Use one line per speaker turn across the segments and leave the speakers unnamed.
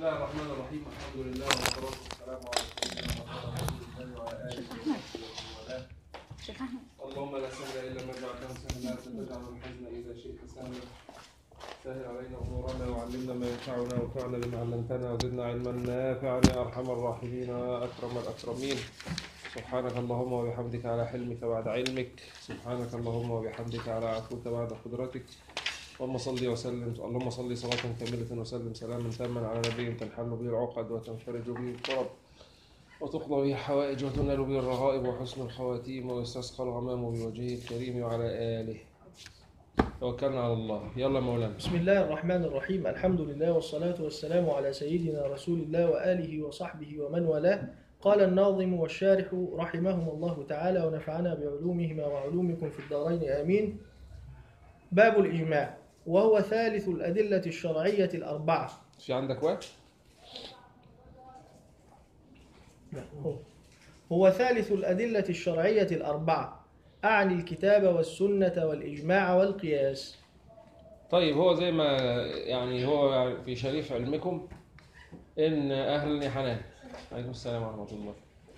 الله الرحمن الرحيم الحمد لله والصلاة والسلام على سيدنا محمد رسول الله وعلى آله وصحبه ومن والاه
شيخ احمد
اللهم لا سهل إلا ما جعلته سهلا أنت تجعل الحزن إذا شئت سهلا سهل علينا أمورنا وعلمنا ما ينفعنا وانفعنا بما علمتنا وزدنا علما نافعا يا أرحم الراحمين وأكرم الأكرمين سبحانك اللهم وبحمدك على حلمك بعد علمك سبحانك اللهم وبحمدك على عفوك بعد قدرتك اللهم صل وسلم اللهم صل صلاة كاملة وسلم سلاما تاما على نبي تنحل به العقد وتنفرج به الكرب وتقضى به الحوائج وتنال به الرغائب وحسن الخواتيم ويستسقى الغمام بوجهه الكريم وعلى آله توكلنا على الله يلا مولانا
بسم الله الرحمن الرحيم الحمد لله والصلاة والسلام على سيدنا رسول الله وآله وصحبه ومن والاه قال الناظم والشارح رحمهم الله تعالى ونفعنا بعلومهما وعلومكم في الدارين آمين باب الإجماع وهو ثالث الأدلة الشرعية الأربعة
في عندك وقت
هو- هو ثالث الأدلة الشرعية الأربعة أعني الكتاب والسنة والإجماع والقياس
طيب هو زي ما يعني هو في شريف علمكم ان اهل الحنان عليكم السلام ورحمه الله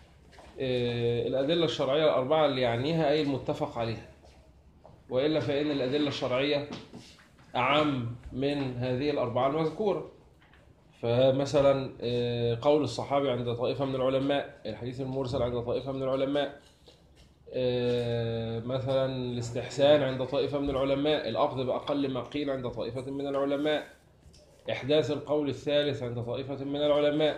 إيه، الادله الشرعيه الاربعه اللي يعنيها اي المتفق عليها والا فان الادله الشرعيه اعم من هذه الاربعه المذكوره فمثلا إيه، قول الصحابي عند طائفه من العلماء الحديث المرسل عند طائفه من العلماء آه، مثلا الاستحسان عند طائفة من العلماء الأخذ بأقل ما قيل عند طائفة من العلماء إحداث القول الثالث عند طائفة من العلماء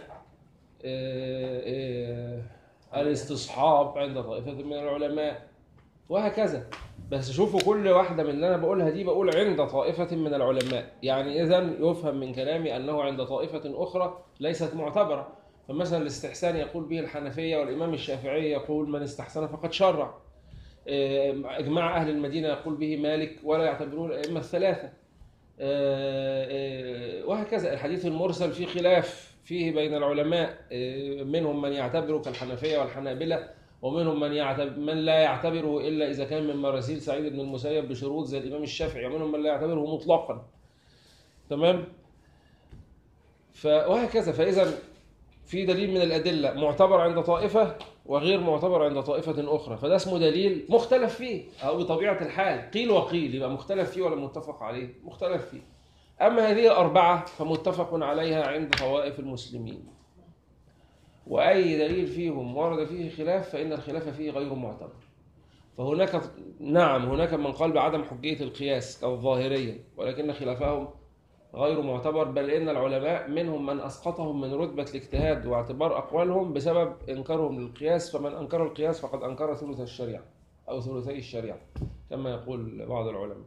آه، آه، الاستصحاب عند طائفة من العلماء وهكذا بس شوفوا كل واحدة من اللي أنا بقولها دي بقول عند طائفة من العلماء يعني إذا يفهم من كلامي أنه عند طائفة أخرى ليست معتبرة فمثلا الاستحسان يقول به الحنفية والإمام الشافعي يقول من استحسن فقد شرع آه، إجماع أهل المدينة يقول به مالك ولا يعتبروه الأئمة الثلاثة آه، آه، وهكذا الحديث المرسل فيه خلاف فيه بين العلماء آه، منهم من يعتبره كالحنفية والحنابلة ومنهم من يعتبر من لا يعتبره إلا إذا كان من مراسيل سعيد بن المسيب بشروط زي الإمام الشافعي ومنهم من لا يعتبره مطلقا تمام ف- وهكذا فإذا في دليل من الأدلة معتبر عند طائفة وغير معتبر عند طائفة أخرى فده اسمه دليل مختلف فيه أو بطبيعة الحال قيل وقيل يبقى مختلف فيه ولا متفق عليه مختلف فيه أما هذه الأربعة فمتفق عليها عند طوائف المسلمين وأي دليل فيهم ورد فيه خلاف فإن الخلاف فيه غير معتبر فهناك نعم هناك من قال بعدم حجية القياس كالظاهرية ولكن خلافهم غير معتبر بل ان العلماء منهم من اسقطهم من رتبه الاجتهاد واعتبار اقوالهم بسبب انكارهم للقياس فمن انكر القياس فقد انكر ثلث الشريعه او ثلثي الشريعه كما يقول بعض العلماء.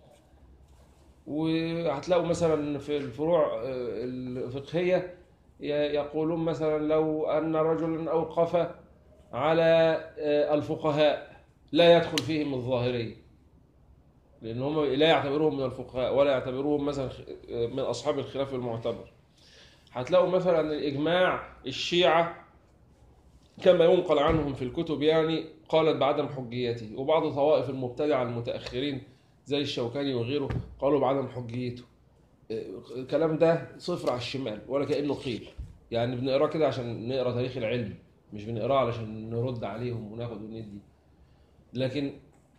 وهتلاقوا مثلا في الفروع آه، الفقهيه ي- يقولون مثلا لو ان رجلا اوقف على آه، الفقهاء لا يدخل فيهم الظاهريه لان هم لا يعتبروهم من الفقهاء ولا يعتبروهم مثلا من اصحاب الخلاف المعتبر هتلاقوا مثلا الاجماع الشيعه كما ينقل عنهم في الكتب يعني قالت بعدم حجيته وبعض طوائف المبتدعه المتاخرين زي الشوكاني وغيره قالوا بعدم حجيته الكلام ده صفر على الشمال ولا كانه قيل يعني بنقراه كده عشان نقرا تاريخ العلم مش بنقراه علشان نرد عليهم وناخد وندي لكن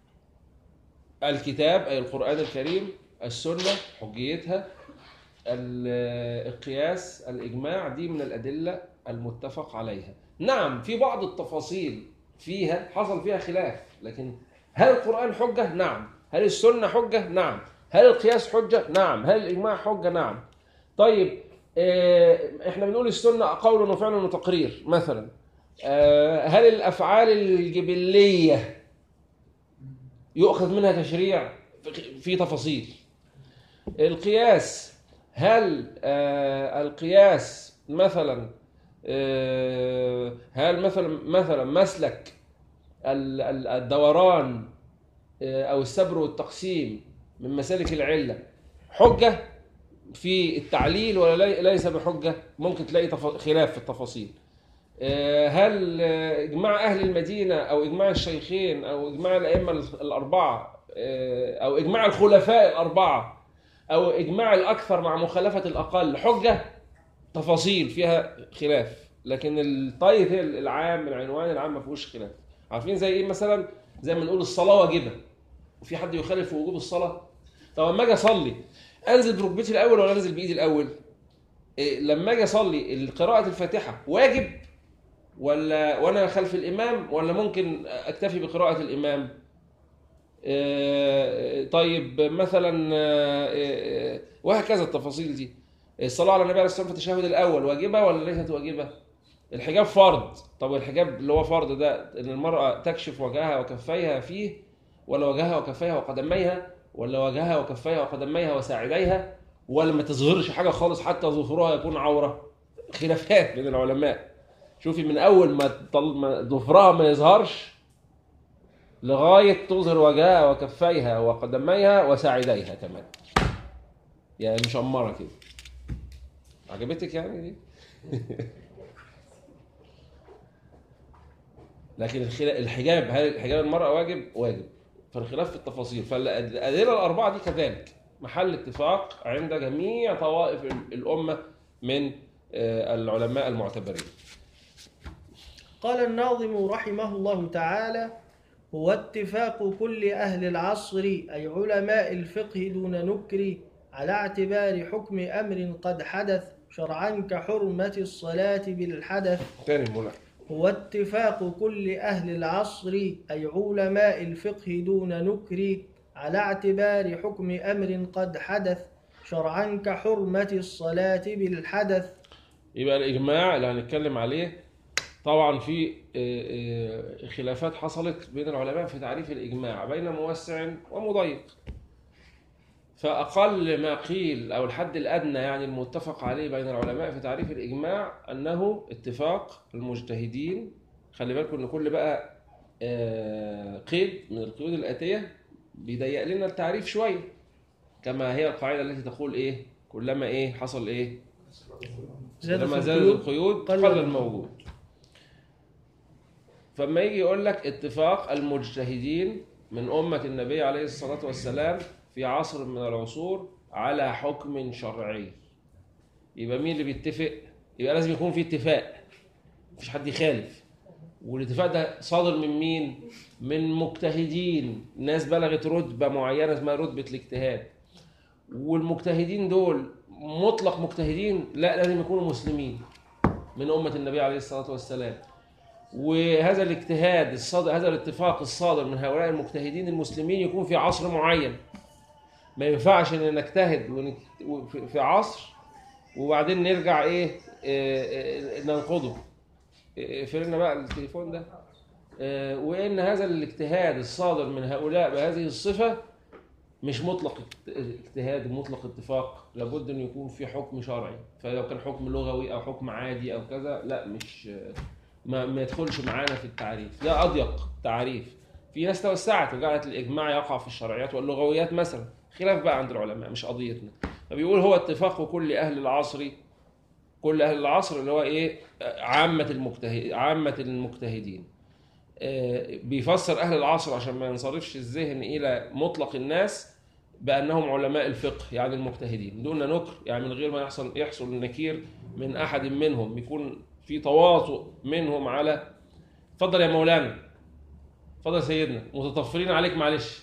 الكتاب أي القرآن الكريم السنة حجيتها ال- القياس الإجماع دي من الأدلة المتفق عليها نعم في بعض التفاصيل فيها حصل فيها خلاف لكن هل القرآن حجة؟ نعم هل السنة حجة؟ نعم هل القياس حجة؟ نعم هل الإجماع حجة؟ نعم طيب آه، احنا بنقول السنة قول وفعل وتقرير مثلا آه، هل الأفعال الجبلية يؤخذ منها تشريع في تفاصيل القياس هل آه، القياس مثلا آه، هل مثلا مثلا مسلك ال- ال- الدوران آه، او السبر والتقسيم من مسالك العله حجه في التعليل ولا لي- ليس بحجه ممكن تلاقي تف- خلاف في التفاصيل آه، هل آه، اجماع اهل المدينه او اجماع الشيخين او اجماع الائمه الاربعه آه، او اجماع الخلفاء الاربعه او اجماع الاكثر مع مخالفه الاقل حجه تفاصيل فيها خلاف لكن التايتل العام العنوان العام ما فيهوش خلاف عارفين زي ايه مثلا زي ما نقول الصلاه واجبه وفي حد يخالف في وجوب الصلاه طب لما اجي اصلي انزل بركبتي الاول ولا انزل بايدي الاول إيه لما اجي اصلي قراءه الفاتحه واجب ولا وانا خلف الامام ولا ممكن اكتفي بقراءه الامام إيه طيب مثلا إيه وهكذا التفاصيل دي الصلاه على النبي عليه الصلاه والسلام في التشهد الاول واجبه ولا ليست واجبه الحجاب فرض طب الحجاب اللي هو فرض ده ان المراه تكشف وجهها وكفيها فيه ولا وجهها وكفيها وقدميها ولا وجهها وكفيها وقدميها وساعديها ولا ما تظهرش حاجه خالص حتى ظهورها يكون عوره خلافات بين العلماء شوفي من اول ما طل... ما ظفرها ما يظهرش لغايه تظهر وجهها وكفيها وقدميها وساعديها كمان يعني مشمره كده عجبتك يعني دي لكن الحجاب هل حجاب المرأة واجب؟ واجب فالخلاف في التفاصيل فالأدلة الأربعة دي كذلك محل اتفاق عند جميع طوائف الأمة من العلماء المعتبرين
قال الناظم رحمه الله تعالى هو اتفاق كل أهل العصر أي علماء الفقه دون نكر على اعتبار حكم أمر قد حدث شرعا كحرمة الصلاة بالحدث
تاني مولانا
هو اتفاق كل أهل العصر أي علماء الفقه دون نكر على اعتبار حكم أمر قد حدث شرعا كحرمة الصلاة بالحدث
يبقى الإجماع اللي هنتكلم عليه طبعا في خلافات حصلت بين العلماء في تعريف الإجماع بين موسع ومضيق فأقل ما قيل أو الحد الأدنى يعني المتفق عليه بين العلماء في تعريف الإجماع أنه اتفاق المجتهدين خلي بالكم إن كل بقى قيد من القيود الآتية بيضيق لنا التعريف شوية كما هي القاعدة التي تقول إيه كلما إيه حصل إيه كلما زادت القيود قل الموجود فما يجي يقول لك اتفاق المجتهدين من أمة النبي عليه الصلاة والسلام في عصر من العصور على حكم شرعي يبقى مين اللي بيتفق يبقى لازم يكون في اتفاق مفيش حد يخالف والاتفاق ده صادر من مين من مجتهدين ناس بلغت رتبه معينه اسمها رتبه الاجتهاد والمجتهدين دول مطلق مجتهدين لا لازم يكونوا مسلمين من امه النبي عليه الصلاه والسلام وهذا الاجتهاد الصادر هذا الاتفاق الصادر من هؤلاء المجتهدين المسلمين يكون في عصر معين ما ينفعش ان نجتهد في عصر وبعدين نرجع ايه, إيه ننقضه اقفلنا بقى التليفون ده إيه وان هذا الاجتهاد الصادر من هؤلاء بهذه الصفه مش مطلق اجتهاد مطلق اتفاق لابد ان يكون في حكم شرعي فلو كان حكم لغوي او حكم عادي او كذا لا مش ما, ما يدخلش معانا في التعريف ده اضيق تعريف في ناس توسعت وجعلت الاجماع يقع في الشرعيات واللغويات مثلا خلاف بقى عند العلماء مش قضيتنا فبيقول هو اتفاق كل اهل العصر كل اهل العصر اللي هو ايه عامه المجتهد عامه المجتهدين بيفسر اهل العصر عشان ما ينصرفش الذهن الى مطلق الناس بانهم علماء الفقه يعني المجتهدين دون نكر يعني من غير ما يحصل يحصل النكير من احد منهم يكون في تواطؤ منهم على اتفضل يا مولانا اتفضل يا سيدنا متطفلين عليك معلش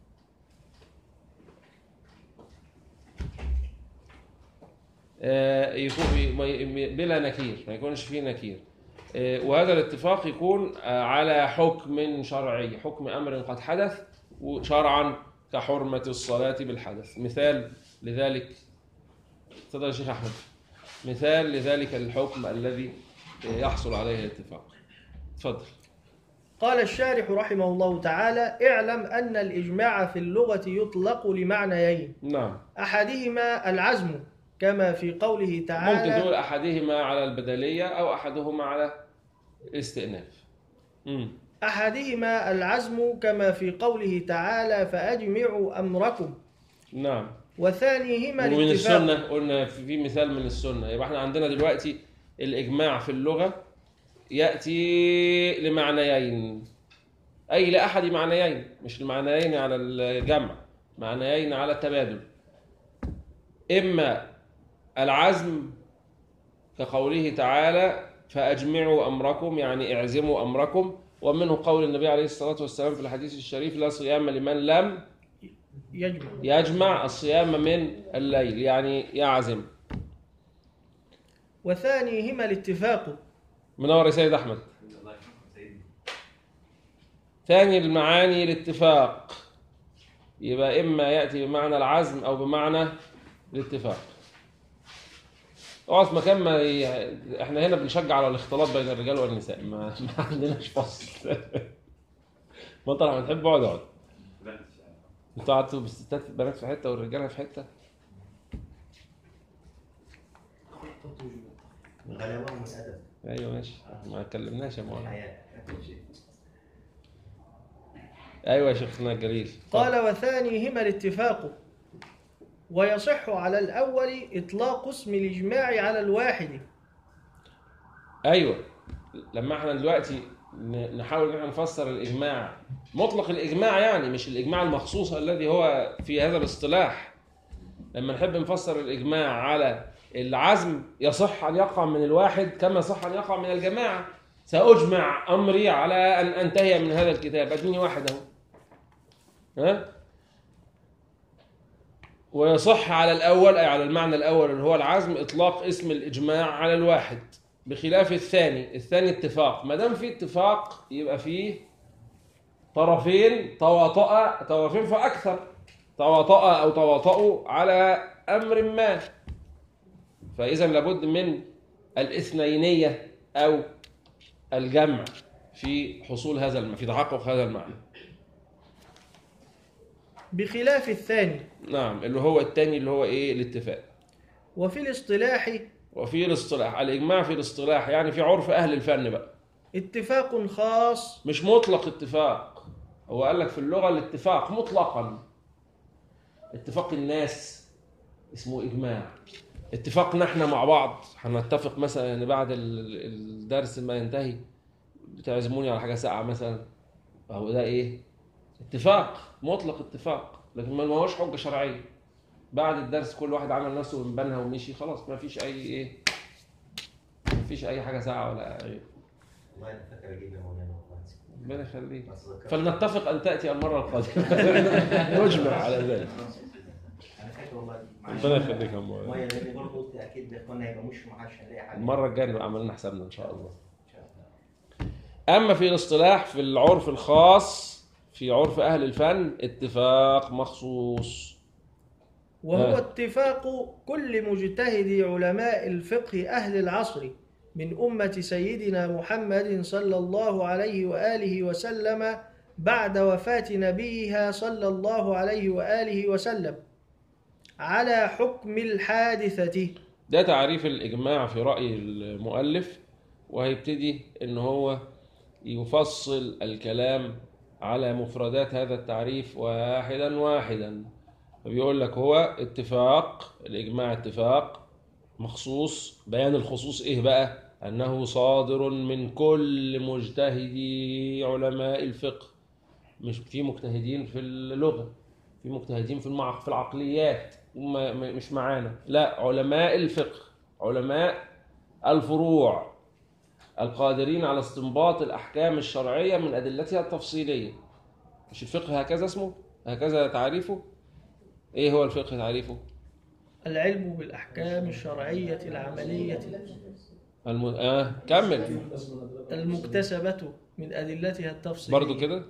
يكون بلا نكير ما يكونش فيه نكير وهذا الاتفاق يكون على حكم شرعي حكم امر قد حدث شرعا كحرمه الصلاه بالحدث مثال لذلك تفضل يا شيخ احمد مثال لذلك الحكم الذي يحصل عليه الاتفاق تفضل
قال الشارح رحمه الله تعالى اعلم أن الإجماع في اللغة يطلق لمعنيين
نعم
أحدهما العزم كما في قوله تعالى
ممكن تقول احدهما على البدليه او احدهما على الاستئناف امم
أحدهما العزم كما في قوله تعالى فأجمعوا أمركم
نعم
وثانيهما
ومن
الاتفاق
السنه قلنا في مثال من السنه يبقى احنا عندنا دلوقتي الاجماع في اللغه ياتي لمعنيين اي لاحد معنيين مش المعنيين على الجمع معنيين على التبادل اما العزم كقوله تعالى فأجمعوا أمركم يعني اعزموا أمركم ومنه قول النبي عليه الصلاة والسلام في الحديث الشريف لا صيام لمن لم
يجمع
يجمع الصيام من الليل يعني يعزم
وثانيهما الاتفاق
منور يا سيد أحمد
الله يرحمكم سيدي
ثاني المعاني الاتفاق يبقى إما يأتي بمعنى العزم أو بمعنى الاتفاق اقعد في مكان ما ي... احنا هنا بنشجع على الاختلاط بين الرجال والنساء ما, ما عندناش فصل ما انت لما تحب اقعد اقعد
لا إن شاء الله.
انتوا قعدتوا بالستات البنات في حته والرجاله في حته
غلاوة من الأدب
ايوه ماشي ما اتكلمناش يا مولانا
الحياة كل شيء
ايوه يا شيخنا الجليل
قال وثانيهما الاتفاق ويصح على الأول إطلاق اسم الإجماع على الواحد
ايوه لما احنا دلوقتي ن- نحاول ان احنا نفسر الاجماع مطلق الاجماع يعني مش الاجماع المخصوص الذي هو في هذا الاصطلاح لما نحب نفسر الاجماع على العزم يصح ان يقع من الواحد كما يصح ان يقع من الجماعه ساجمع امري على ان انتهي من هذا الكتاب اديني واحد اهو ها ويصح على الاول اي على المعنى الاول اللي هو العزم اطلاق اسم الاجماع على الواحد بخلاف الثاني الثاني اتفاق ما دام في اتفاق يبقى فيه طرفين تواطأ طرفين فاكثر تواطأ او تواطؤوا على امر ما فاذا لابد من الاثنينيه او الجمع في حصول هذا الم... في تحقق هذا المعنى
بخلاف الثاني
نعم اللي هو الثاني اللي هو ايه الاتفاق
وفي الاصطلاح
وفي الاصطلاح الاجماع في الاصطلاح يعني في عرف اهل الفن بقى
اتفاق خاص
مش مطلق اتفاق هو قال لك في اللغه الاتفاق مطلقا اتفاق الناس اسمه اجماع اتفاقنا احنا مع بعض هنتفق مثلا ان بعد ال- الدرس ما ينتهي بتعزموني على حاجه ساعه مثلا فهو ده ايه اتفاق مطلق اتفاق لكن ما هوش حجه شرعيه بعد الدرس كل واحد عمل نفسه من بنها ومشي خلاص ما فيش اي ايه ما فيش اي حاجه ساعه ولا اي
والله أنا فاكر أجيب يا مولانا والله
ربنا يخليك
بس ذكرت.
فلنتفق ان تاتي المره القادمه نجمع على ذلك
أنا فاكر والله معلش.
ربنا يخليك يا مولانا
مية لأني برضه قلت أكيد الإخوان هيبقى مش معاش هنلاقي حاجة
المره الجايه نبقى عملنا حسابنا ان شاء الله
إن شاء الله
اما في الاصطلاح في العرف الخاص في عرف اهل الفن اتفاق مخصوص
وهو
آه.
اتفاق كل مجتهد علماء الفقه أهل العصر من أمة سيدنا محمد صلى الله عليه وآله وسلم بعد وفاة نبيها صلى الله عليه وآله وسلم على حكم الحادثة
ده تعريف الاجماع في راي المؤلف وهيبتدي ان هو يفصل الكلام على مفردات هذا التعريف واحدا واحدا فبيقول لك هو اتفاق الاجماع اتفاق مخصوص بيان الخصوص ايه بقى انه صادر من كل مجتهدي علماء الفقه مش في مجتهدين في اللغه في مجتهدين في المع... في العقليات هم م- مش معانا لا علماء الفقه علماء الفروع القادرين على استنباط الاحكام الشرعيه من ادلتها التفصيليه مش الفقه هكذا اسمه هكذا تعريفه ايه هو الفقه تعريفه
العلم بالأحكام الشرعية العملية
الم... آه كمل
المكتسبة من أدلتها التفصيلية
برضو كده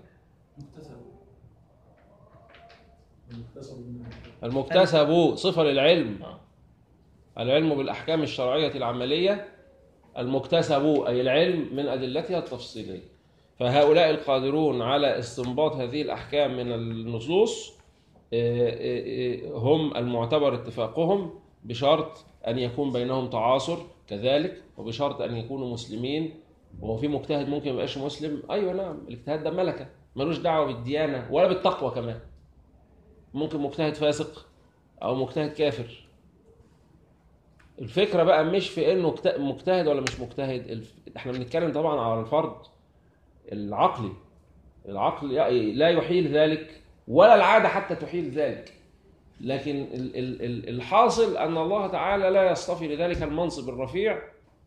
المكتسب صفة للعلم
آه.
العلم بالأحكام الشرعية العملية المكتسب أي العلم من أدلتها التفصيلية فهؤلاء القادرون على استنباط هذه الأحكام من النصوص آه، آه، آه، هم المعتبر اتفاقهم بشرط أن يكون بينهم تعاصر كذلك وبشرط أن يكونوا مسلمين وهو في مجتهد ممكن ما يبقاش مسلم أيوة نعم الاجتهاد ده ملكة ملوش دعوة بالديانة ولا بالتقوى كمان ممكن مجتهد فاسق أو مجتهد كافر الفكرة بقى مش في انه كت- مجتهد ولا مش مجتهد الف... احنا بنتكلم طبعا على الفرد العقلي العقل ي- لا يحيل ذلك ولا العادة حتى تحيل ذلك لكن ال- ال- ال- الحاصل أن الله تعالى لا يصطفي لذلك المنصب الرفيع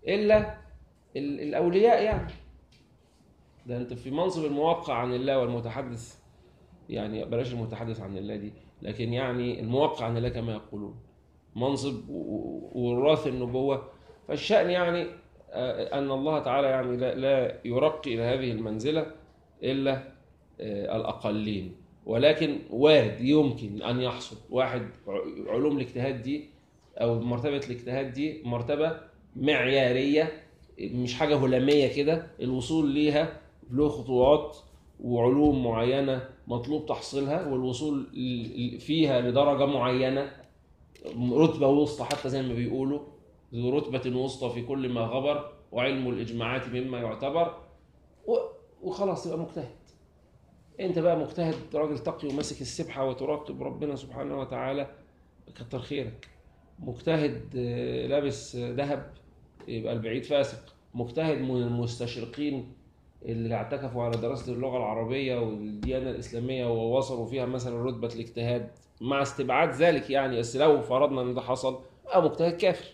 الا ال- الاولياء يعني ده انت في منصب الموقع عن الله والمتحدث يعني بلاش المتحدث عن الله دي لكن يعني الموقع عن الله كما يقولون منصب و- و- ووراث النبوة فالشأن يعني آه، أن الله تعالى يعني لا, لا يرقي إلى هذه المنزلة إلا آه، الأقلين ولكن وارد يمكن أن يحصل واحد ع- علوم الاجتهاد دي أو مرتبة الاجتهاد دي مرتبة معيارية مش حاجة هلامية كده الوصول ليها له خطوات وعلوم معينة مطلوب تحصيلها والوصول ل- فيها لدرجة معينة رتبة وسطى حتى زي ما بيقولوا ذو رتبة وسطى في كل ما غبر وعلم الإجماعات مما يعتبر و- وخلاص تبقى مجتهد انت بقى مجتهد راجل تقي وماسك السبحة وتراقب ربنا سبحانه وتعالى كتر خيرك مجتهد آه، لابس آه، ذهب يبقى البعيد فاسق مجتهد من المستشرقين اللي اعتكفوا على دراسة اللغة العربية والديانة الإسلامية ووصلوا فيها مثلا رتبة الاجتهاد مع استبعاد ذلك يعني بس لو فرضنا ان ده حصل يبقى مجتهد كافر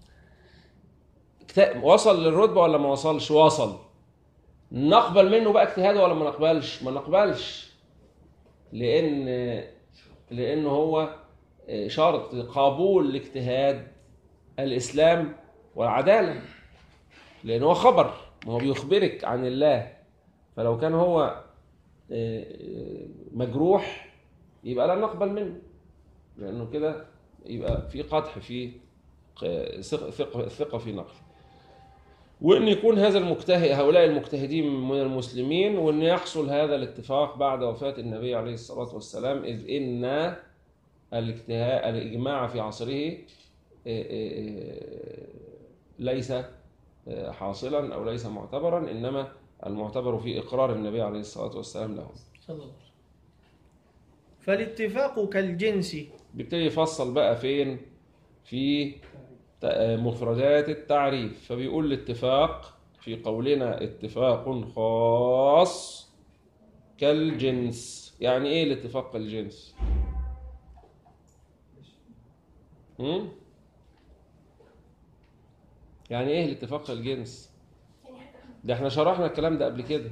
اجت- وصل للرتبة ولا ما وصلش وصل نقبل منه بقى اجتهاده ولا ما نقبلش ما نقبلش لان لان هو شرط قبول الاجتهاد الاسلام والعداله لان هو خبر ما هو بيخبرك عن الله فلو كان هو مجروح يبقى لا نقبل منه لانه كده يبقى في قدح في ثقه ثقه ثقة في نقل وان يكون هذا المجتهد هؤلاء المجتهدين من المسلمين وان يحصل هذا الاتفاق بعد وفاه النبي عليه الصلاه والسلام اذ ان الاجتهاد الاجماع في عصره ليس حاصلا او ليس معتبرا انما المعتبر في اقرار النبي عليه الصلاه والسلام له
صلى الله عليه وسلم فالاتفاق كالجنس
بيبتدي يفصل بقى فين في مفردات التعريف فبيقول الاتفاق في قولنا اتفاق خاص كالجنس يعني ايه الاتفاق كالجنس هم؟ يعني ايه الاتفاق كالجنس ده احنا شرحنا الكلام ده قبل كده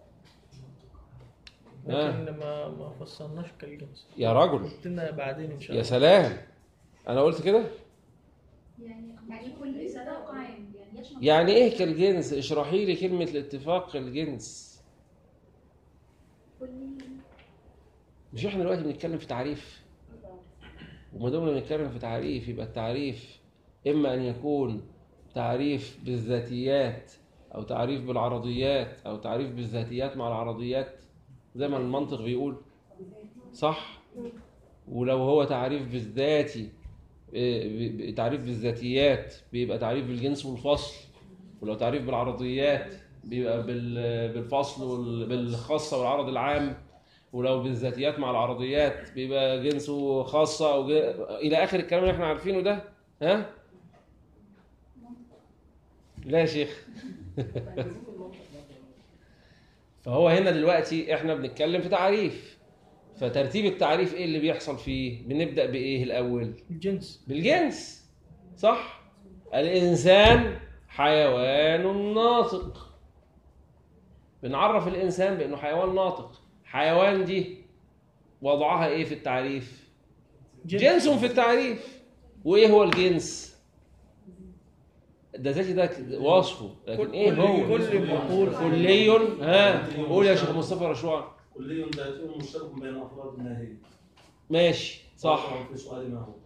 لكن ما ما فصلناش كالجنس
يا رجل
قلت لنا بعدين ان شاء
يا
الله
سلام انا قلت كده
يعني يعني كل اتفاق عام يعني يشمل
يعني ايه كالجنس اشرحي لي كلمة الاتفاق كالجنس
كل
مش احنا دلوقتي بنتكلم في تعريف وما دام بنتكلم في تعريف يبقى التعريف اما ان يكون تعريف بالذاتيات او تعريف بالعرضيات او تعريف بالذاتيات مع العرضيات زي ما المنطق بيقول صح ولو هو تعريف بالذاتي إيه، ب- تعريف بالذاتيات بيبقى تعريف بالجنس والفصل ولو تعريف بالعرضيات بيبقى بال- بالفصل وال- بالخاصة والعرض العام ولو بالذاتيات مع العرضيات بيبقى جنسه خاصة أو ج... إلى آخر الكلام اللي احنا عارفينه ده ها؟ لا يا شيخ فهو هنا دلوقتي احنا بنتكلم في تعريف فترتيب التعريف ايه اللي بيحصل فيه؟ بنبدأ بإيه الأول؟
الجنس
بالجنس صح الإنسان حيوان ناطق بنعرف الإنسان بأنه حيوان ناطق حيوان دي وضعها إيه في التعريف جنس في التعريف وإيه هو الجنس ده ذاتي ده وصفه لكن
كل-
إيه
كل-
هو
كل مقول
كلي ها قول يا شيخ مصطفى رشوع
كلي ذاتي مشترك بين افراد الناهيه
ماشي صح
في سؤال ما هو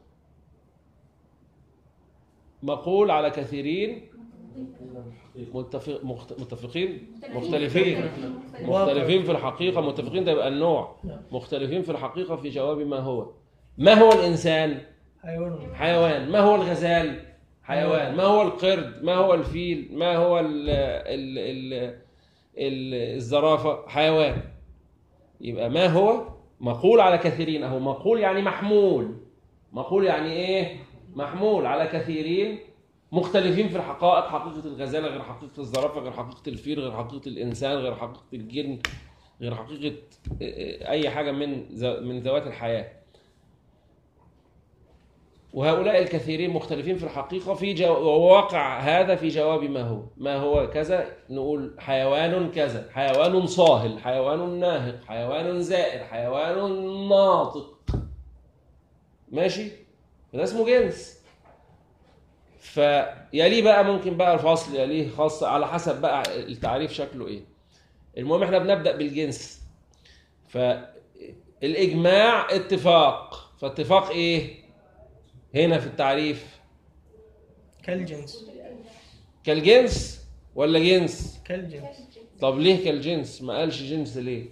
مقول على كثيرين متفق مخت- متفقين مختلفين مختلفين في الحقيقة متفقين ده يبقى النوع
نعم.
مختلفين في الحقيقة في جواب ما هو ما هو الإنسان
حيوان
حيوان ما هو الغزال حيوان ما هو القرد ما هو الفيل ما هو ال ال ال ال الزرافة حيوان يبقى ما هو مقول على كثيرين أهو مقول يعني محمول مقول يعني إيه محمول على كثيرين مختلفين في الحقائق حقيقة الغزالة غير حقيقة الزرافة غير حقيقة الفيل غير حقيقة الإنسان غير حقيقة الجن غير حقيقة أي حاجة من ذو- من ذوات الحياة وهؤلاء الكثيرين مختلفين في الحقيقة في جو... وواقع هذا في جواب ما هو ما هو كذا نقول حيوان كذا حيوان صاهل حيوان ناهق حيوان زائر حيوان ناطق ماشي ده اسمه جنس فيليه بقى ممكن بقى الفصل يليه خاص على حسب بقى التعريف شكله ايه المهم احنا بنبدأ بالجنس فالإجماع اتفاق فاتفاق ايه هنا في التعريف
كالجنس
كالجنس ولا جنس
كالجنس
طب ليه كالجنس ما قالش جنس ليه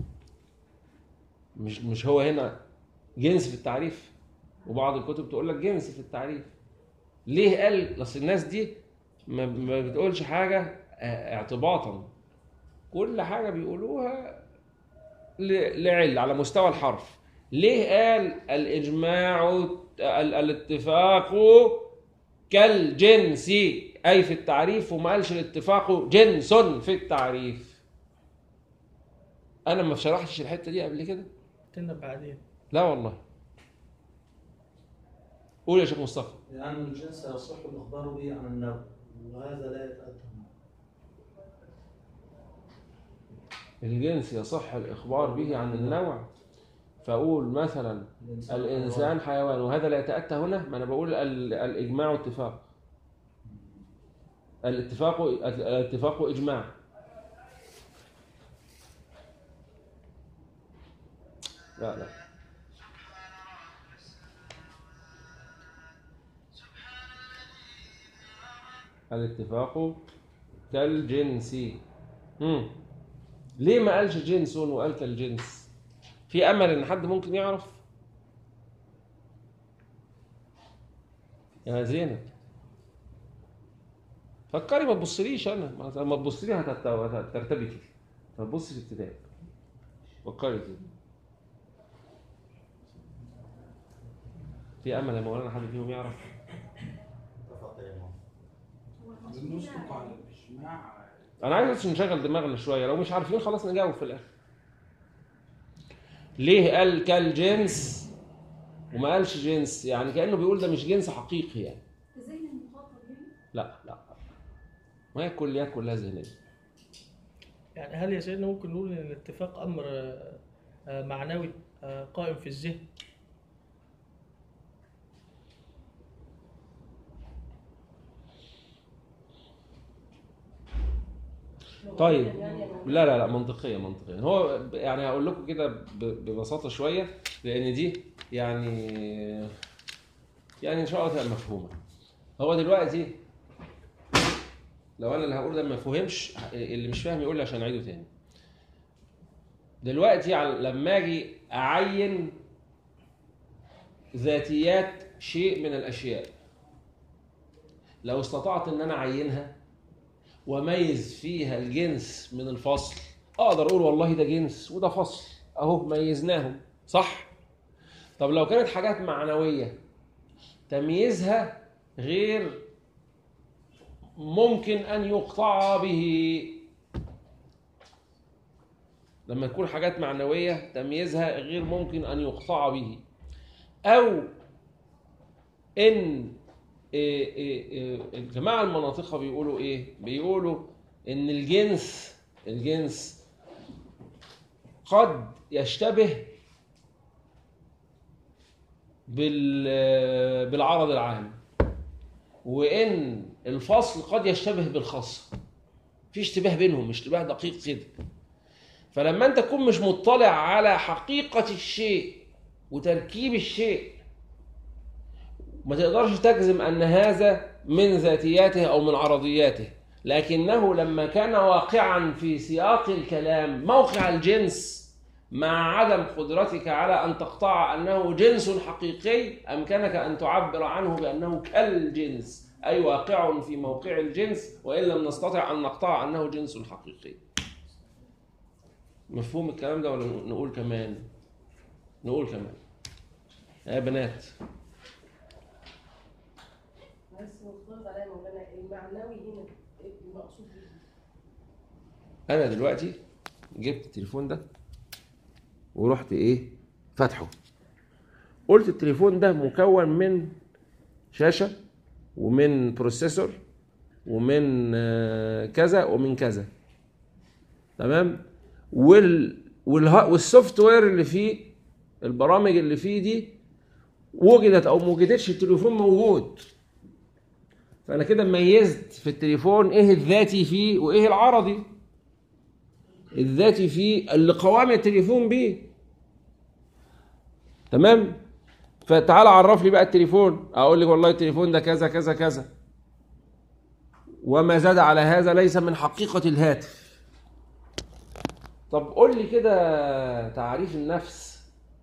مش مش هو هنا جنس في التعريف وبعض الكتب تقول لك جنس في التعريف ليه قال اصل الناس دي ما, ما بتقولش حاجه اه، اعتباطا كل حاجه بيقولوها ل- لعل على مستوى الحرف ليه قال الاجماع ال- الاتفاق كالجنس اي في التعريف وما قالش الاتفاق جنس في التعريف انا ما شرحتش الحته دي قبل كده
قلنا بعدين
لا والله قول يا شيخ مصطفى
لأن الجنس يصح الإخبار به عن النوع وهذا لا يتأتى
الجنس يصح الاخبار به عن النوع فاقول مثلا الانسان حيوان وهذا لا يتاتى هنا ما انا بقول ال- الاجماع اتفاق الاتفاق الاتفاق اجماع لا لا الاتفاق كالجنس مم. ليه ما قالش جنس وقال كالجنس في امل ان حد ممكن يعرف يا زينب فكري ما تبصليش انا ما- لما تبصلي هتت- هترتبكي فتبصي في ابتدائي فكري كده في امل يا مولانا حد فيهم يعرف
تفضل يا ماما
بنسلك على الاجماع
انا عايز بس نشغل دماغنا شويه لو مش عارفين خلاص نجاوب في الاخر ليه قال كالجنس وما قالش جنس يعني كانه بيقول ده مش جنس حقيقي يعني
ذهن المخاطب يعني
لا لا ما هي الكليات كلها ذهنيه
يعني هل يا سيدنا ممكن نقول ان الاتفاق امر آه، آه، معنوي آه، قائم في الذهن
طيب لا لا لا منطقية منطقية هو ب- يعني هقول لكم كده ب- ببساطة شوية لأن دي يعني يعني إن شاء الله تبقى مفهومة هو دلوقتي لو أنا اللي هقول ده ما فهمش اللي مش فاهم يقول لي عشان أعيده تاني دلوقتي على- لما أجي أعين ذاتيات شيء من الأشياء لو استطعت إن أنا أعينها وميز فيها الجنس من الفصل اقدر اقول والله ده جنس وده فصل اهو ميزناهم صح طب لو كانت حاجات معنويه تمييزها غير ممكن ان يقطع به لما تكون حاجات معنويه تمييزها غير ممكن ان يقطع به او ان إيه إيه إيه الجماعة المناطقة بيقولوا إيه؟ بيقولوا إن الجنس الجنس قد يشتبه بال بالعرض العام وإن الفصل قد يشتبه بالخاص في اشتباه بينهم اشتباه دقيق كده فلما أنت تكون مش مطلع على حقيقة الشيء وتركيب الشيء ما تقدرش تجزم ان هذا من ذاتياته او من عرضياته لكنه لما كان واقعا في سياق الكلام موقع الجنس مع عدم قدرتك على ان تقطع انه جنس حقيقي امكنك ان تعبر عنه بانه كالجنس اي واقع في موقع الجنس وان لم نستطع ان نقطع انه جنس حقيقي مفهوم الكلام ده ولا نقول كمان نقول كمان يا بنات
بس مختلط عليا مولانا المعنوي هنا المقصود به
انا دلوقتي جبت التليفون ده ورحت ايه فاتحه قلت التليفون ده مكون من شاشه ومن بروسيسور ومن آه، كذا ومن كذا تمام وال والها- والسوفت وير اللي فيه البرامج اللي فيه دي وجدت او ما وجدتش التليفون موجود فانا كده ميزت في التليفون ايه الذاتي فيه وايه العرضي الذاتي فيه اللي قوام التليفون بيه تمام فتعال عرف لي بقى التليفون اقول لك والله التليفون ده كذا كذا كذا وما زاد على هذا ليس من حقيقة الهاتف طب قول لي كده تعريف النفس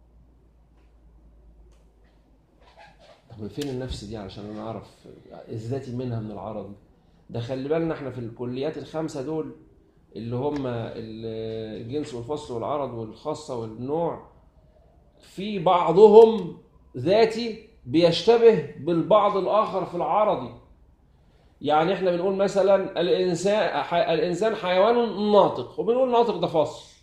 طب فين النفس دي علشان انا اعرف الذاتي منها من العرضي ده خلي بالنا احنا في الكليات الخمسه دول اللي هم ال- الجنس والفصل والعرض والخاصه والنوع في بعضهم ذاتي بيشتبه بالبعض الاخر في العرضي يعني احنا بنقول مثلا الانسان ح- الانسان حيوان ناطق وبنقول ناطق ده فصل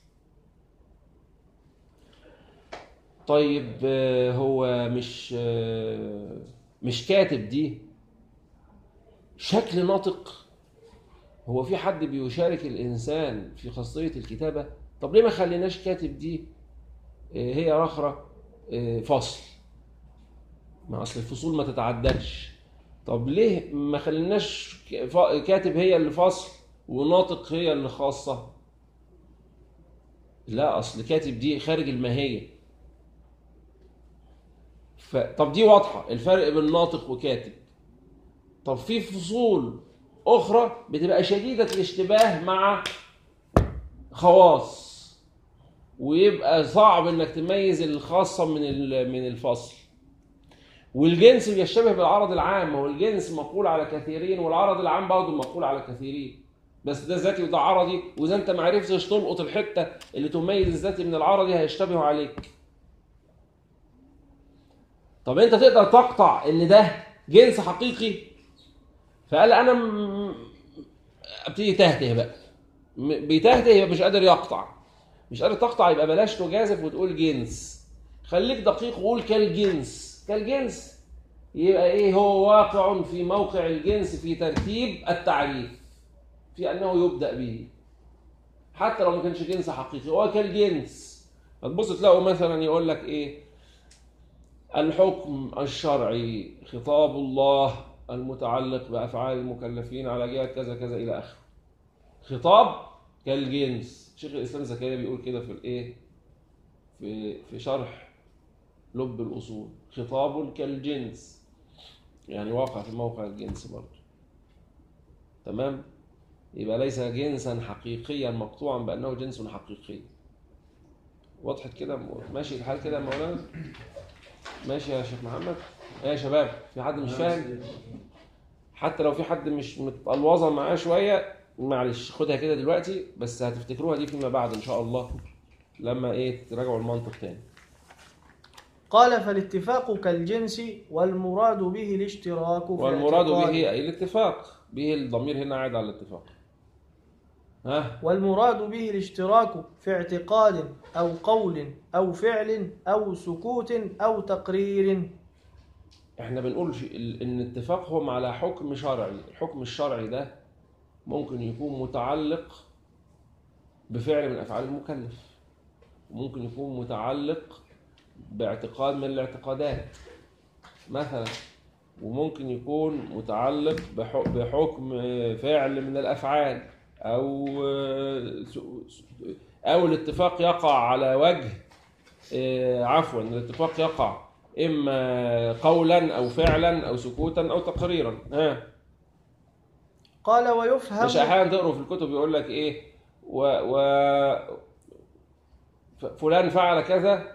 طيب آه، هو مش آه، مش كاتب دي شكل ناطق هو في حد بيشارك الانسان في خاصيه الكتابه طب ليه ما خليناش كاتب دي آه، هي رخره آه، فصل ما اصل الفصول ما تتعداش طب ليه ما خليناش ك- ف- كاتب هي اللي فصل وناطق هي اللي خاصه لا اصل كاتب دي خارج الماهيه ف... طب دي واضحه الفرق بين ناطق وكاتب طب في فصول اخرى بتبقى شديده الاشتباه مع خواص ويبقى صعب انك تميز الخاصه من ال- من الفصل والجنس بيشتبه بالعرض العام هو الجنس مقول على كثيرين والعرض العام برضه مقول على كثيرين بس ده ذاتي وده عرضي واذا انت ما عرفتش تلقط الحته اللي تميز الذاتي من العرضي هيشتبهوا عليك طب انت تقدر تقطع ان ده جنس حقيقي فقال انا م- ابتدي تهته بقى م- بيتهته يبقى مش قادر يقطع مش قادر تقطع يبقى بلاش تجازف وتقول جنس خليك دقيق وقول كالجنس كالجنس يبقى ايه هو واقع في موقع الجنس في ترتيب التعريف في انه يبدا به حتى لو ما كانش جنس حقيقي هو كالجنس هتبص تلاقوا مثلا يقول لك ايه الحكم الشرعي خطاب الله المتعلق بافعال المكلفين على جهه كذا كذا الى اخره خطاب كالجنس شيخ الاسلام زكريا بيقول كده في الايه في في شرح لب الاصول خطاب كالجنس يعني واقع في موقع الجنس برضه تمام يبقى ليس جنسا حقيقيا مقطوعا بانه جنس حقيقي وضحت كده ماشي الحال كده يا مولانا ماشي يا شيخ محمد ايه يا شباب في حد مش فاهم حتى لو في حد مش متقلوظه معاه شويه معلش خدها كده دلوقتي بس هتفتكروها دي فيما بعد ان شاء الله لما ايه تراجعوا المنطق تاني
قال فالاتفاق كالجنس والمراد به الاشتراك في
والمراد به
اعتقاد-
اي الاتفاق به الضمير هنا عائد على الاتفاق ها
والمراد به الاشتراك في اعتقاد أو قول أو فعل أو سكوت أو تقرير
احنا بنقول في ال- ان الاتفاق هم على حكم شرعي الحكم الشرعي ده ممكن يكون متعلق بفعل من افعال المكلف وممكن يكون متعلق باعتقاد من الاعتقادات مثلا وممكن يكون متعلق بح- بحكم فعل من الافعال او او الاتفاق يقع على وجه آه، عفوا الاتفاق يقع اما قولا او فعلا او سكوتا او تقريرا ها
قال ويفهم
مش احيانا تقروا في الكتب يقول لك ايه و, و ف- فلان فعل كذا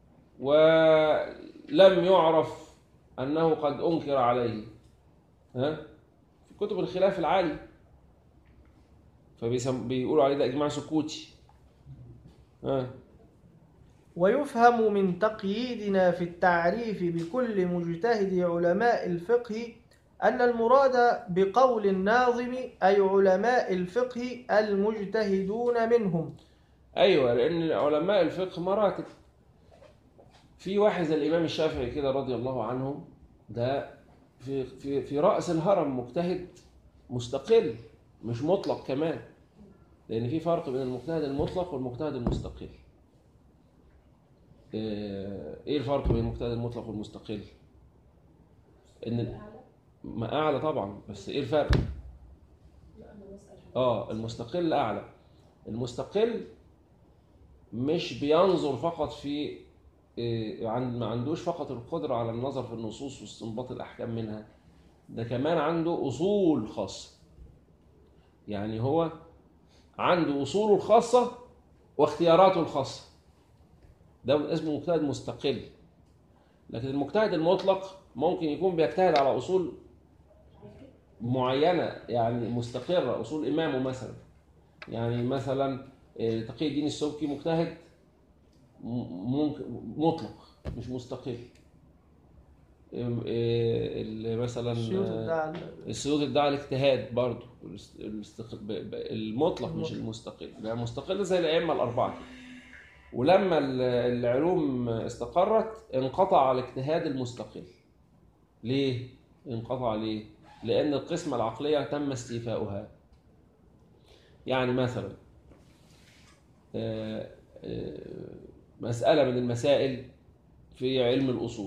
ولم يعرف انه قد انكر عليه ها في كتب الخلاف العالي فبيقولوا عليه ده اجماع سكوتي ها
ويفهم من تقييدنا في التعريف بكل مجتهد علماء الفقه أن المراد بقول الناظم أي علماء الفقه المجتهدون منهم
ايوه لان علماء الفقه مراتب في واحد زي الامام الشافعي كده رضي الله عنه ده في في في راس الهرم مجتهد مستقل مش مطلق كمان لان في فرق بين المجتهد المطلق والمجتهد المستقل آه، ايه الفرق بين المجتهد المطلق والمستقل ان ما اعلى طبعا بس ايه الفرق
لا انا بسال
اه المستقل اعلى المستقل مش بينظر فقط في إيه، عن- ما عندوش فقط القدرة على النظر في النصوص واستنباط الأحكام منها ده كمان عنده أصول خاصة يعني هو عنده أصوله الخاصة واختياراته الخاصة ده اسمه مجتهد مستقل لكن المجتهد المطلق ممكن يكون بيجتهد على أصول معينة يعني مستقرة أصول إمامه مثلا يعني مثلا آه، تقي الدين السبكي مجتهد م- ممكن مطلق مش مستقل آم، آه، ال- مثلا
السيوط
آه،
ادعى
السيوط ادعى الاجتهاد برضه الاست- الاستق- ب- ب- المطلق مش
المطلق.
المستقل يعني مستقل زي الائمه الاربعه كده. ولما ال- العلوم استقرت انقطع الاجتهاد المستقل ليه انقطع ليه لان القسمه العقليه تم استيفاؤها يعني مثلا آه، آه، مساله من المسائل في علم الاصول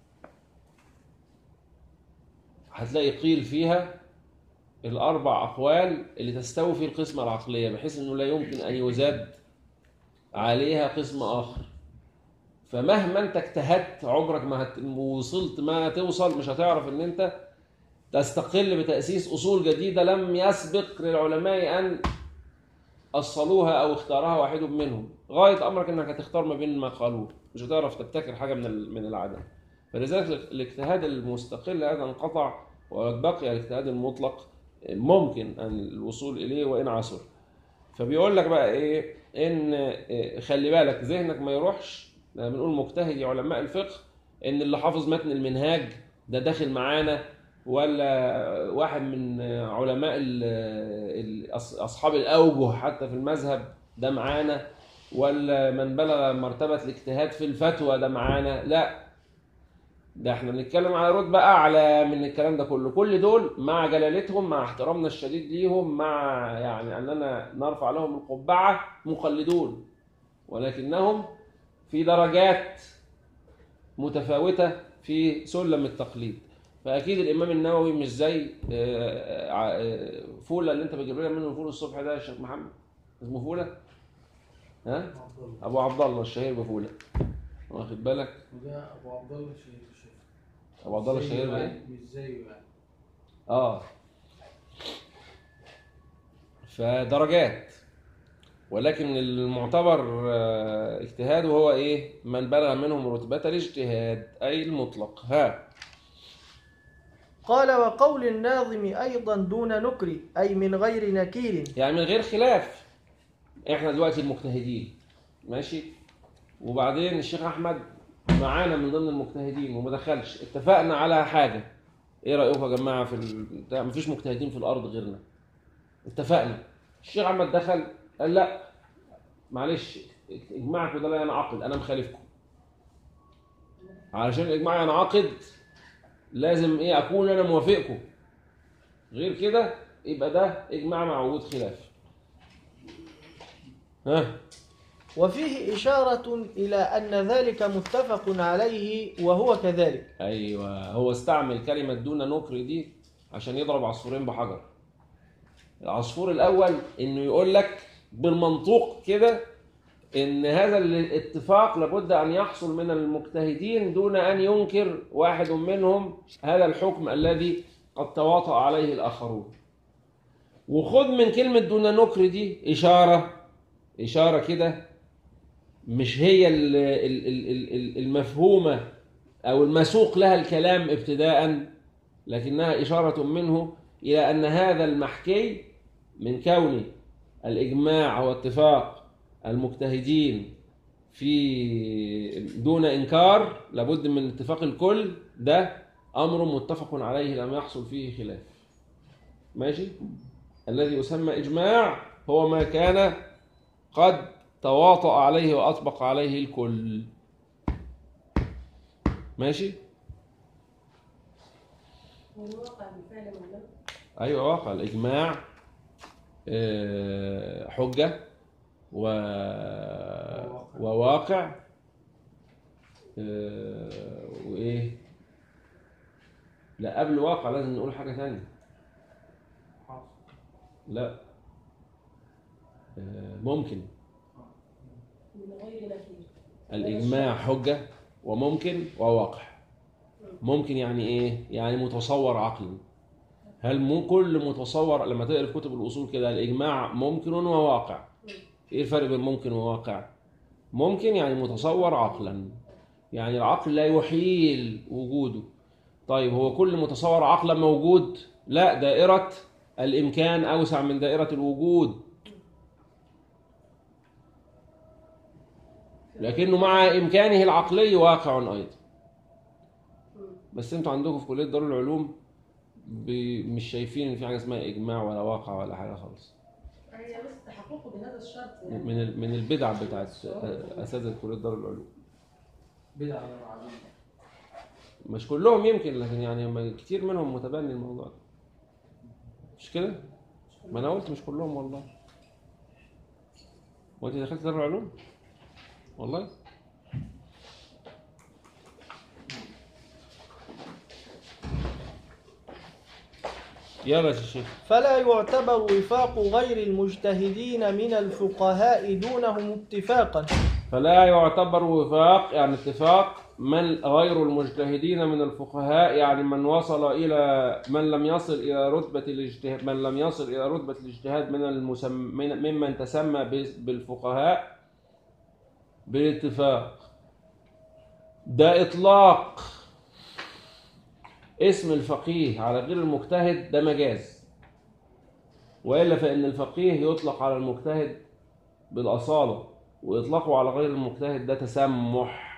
هتلاقي قيل فيها الأربع أقوال اللي تستوفي القسمة العقلية بحيث إنه لا يمكن أن يزاد عليها قسم آخر فمهما أنت اجتهدت عمرك ما هت... وصلت ما توصل مش هتعرف إن أنت تستقل بتأسيس أصول جديدة لم يسبق للعلماء أن أصلوها أو اختارها واحد منهم غاية أمرك إنك هتختار ما بين ما قالوه مش هتعرف تبتكر حاجة من ال- من العدم فلذلك الاجتهاد المستقل هذا انقطع وبقي الاجتهاد المطلق ممكن ان الوصول اليه وان عسر فبيقول لك بقى ايه ان إيه، خلي بالك ذهنك ما يروحش لما بنقول مجتهدي علماء الفقه ان اللي حافظ متن المنهاج ده داخل معانا ولا واحد من علماء ال- ال- أص- اصحاب الاوجه حتى في المذهب ده معانا ولا من بلغ مرتبه الاجتهاد في الفتوى ده معانا لا ده احنا بنتكلم على رتبة أعلى من الكلام ده كله، كل دول مع جلالتهم مع احترامنا الشديد ليهم مع يعني أننا نرفع لهم القبعة مقلدون ولكنهم في درجات متفاوتة في سلم التقليد فأكيد الإمام النووي مش زي آه، آه، آه، فولة اللي أنت بتجيب لنا منه فول الصبح ده يا شيخ محمد اسمه فولة؟ ها؟ أبو عبد الله الشهير بفولة واخد بالك؟
وده ابو عبد الله الشهير الشيخ
أبو عبد الله
زيه
الشهير
يعني،
بإيه؟
مش زيه يعني
اه فدرجات ولكن المعتبر آه، اجتهاد هو ايه من بلغ منهم رتبة الاجتهاد اي المطلق ها
قال وقول الناظم أيضا دون نكر أي من غير نكير
يعني من غير خلاف احنا دلوقتي المجتهدين ماشي وبعدين الشيخ احمد معانا من ضمن المجتهدين وما دخلش اتفقنا على حاجه ايه رايكم يا جماعه في ال... بتاع- مفيش مجتهدين في الارض غيرنا اتفقنا الشيخ احمد دخل قال لا معلش اجماعكم ده لا ينعقد انا مخالفكم علشان الاجماع ينعقد لازم ايه اكون انا موافقكم غير كده يبقى ده اجماع مع وجود خلاف ها
وفيه إشارة إلى أن ذلك متفق عليه وهو كذلك
ايوه هو استعمل كلمه دون نكر دي عشان يضرب عصفورين بحجر العصفور الاول انه يقول لك بالمنطوق كده ان هذا الاتفاق لابد ان يحصل من المجتهدين دون ان ينكر واحد منهم هذا الحكم الذي قد تواطأ عليه الاخرون وخذ من كلمه دون نكر دي اشاره اشاره كده مش هي ال- ال- ال- ال- المفهومه أو المسوق لها الكلام ابتداء لكنها إشارة منه إلى أن هذا المحكي من كون الإجماع واتفاق المجتهدين في دون إنكار لابد من اتفاق الكل ده أمر متفق عليه لم يحصل فيه خلاف ماشي الذي يسمى إجماع هو ما كان قد تواطأ عليه وأطبق عليه الكل ماشي
والواقع بالفعل من
ايوه واقع الاجماع آه، حجه و... وواقع آه، وايه لا قبل واقع لازم نقول حاجه ثانيه لا آه، ممكن
من غير نفي
الإجماع حجة وممكن وواقع ممكن يعني إيه؟ يعني متصور عقلا هل مو كل متصور لما تقرا في كتب الأصول كده الإجماع ممكن وواقع إيه الفرق بين ممكن وواقع؟ ممكن يعني متصور عقلا يعني العقل لا يحيل وجوده طيب هو كل متصور عقلا موجود؟ لا دائرة الإمكان أوسع من دائرة الوجود لكنه مع إمكانه العقلي واقع أيضا بس انتوا عندكم في كلية دار العلوم ب- مش شايفين ان في حاجة اسمها إجماع ولا واقع ولا حاجة خالص
هي بس تحققه بهذا الشرط يعني
من ال- من البدع بتاعت أساتذة كلية دار العلوم
بدعة غير عظيمة
مش كلهم يمكن لكن يعني هم كتير منهم متبني الموضوع ده مش كده؟ ما أنا قلت مش كلهم والله وأنت دخلت دار العلوم؟ والله؟ يلا يا شيخ
فلا يعتبر وفاق غير المجتهدين من الفقهاء دونهم اتفاقا
فلا يعتبر وفاق يعني اتفاق من غير المجتهدين من الفقهاء يعني من وصل إلى من لم يصل إلى رتبة الاجتهاد من لم يصل إلى رتبة الاجتهاد من المسم من ممن تسمى بس- بالفقهاء بالاتفاق ده إطلاق اسم الفقيه على غير المجتهد ده مجاز وإلا فإن الفقيه يطلق على المجتهد بالأصالة وإطلاقه على غير المجتهد ده تسمح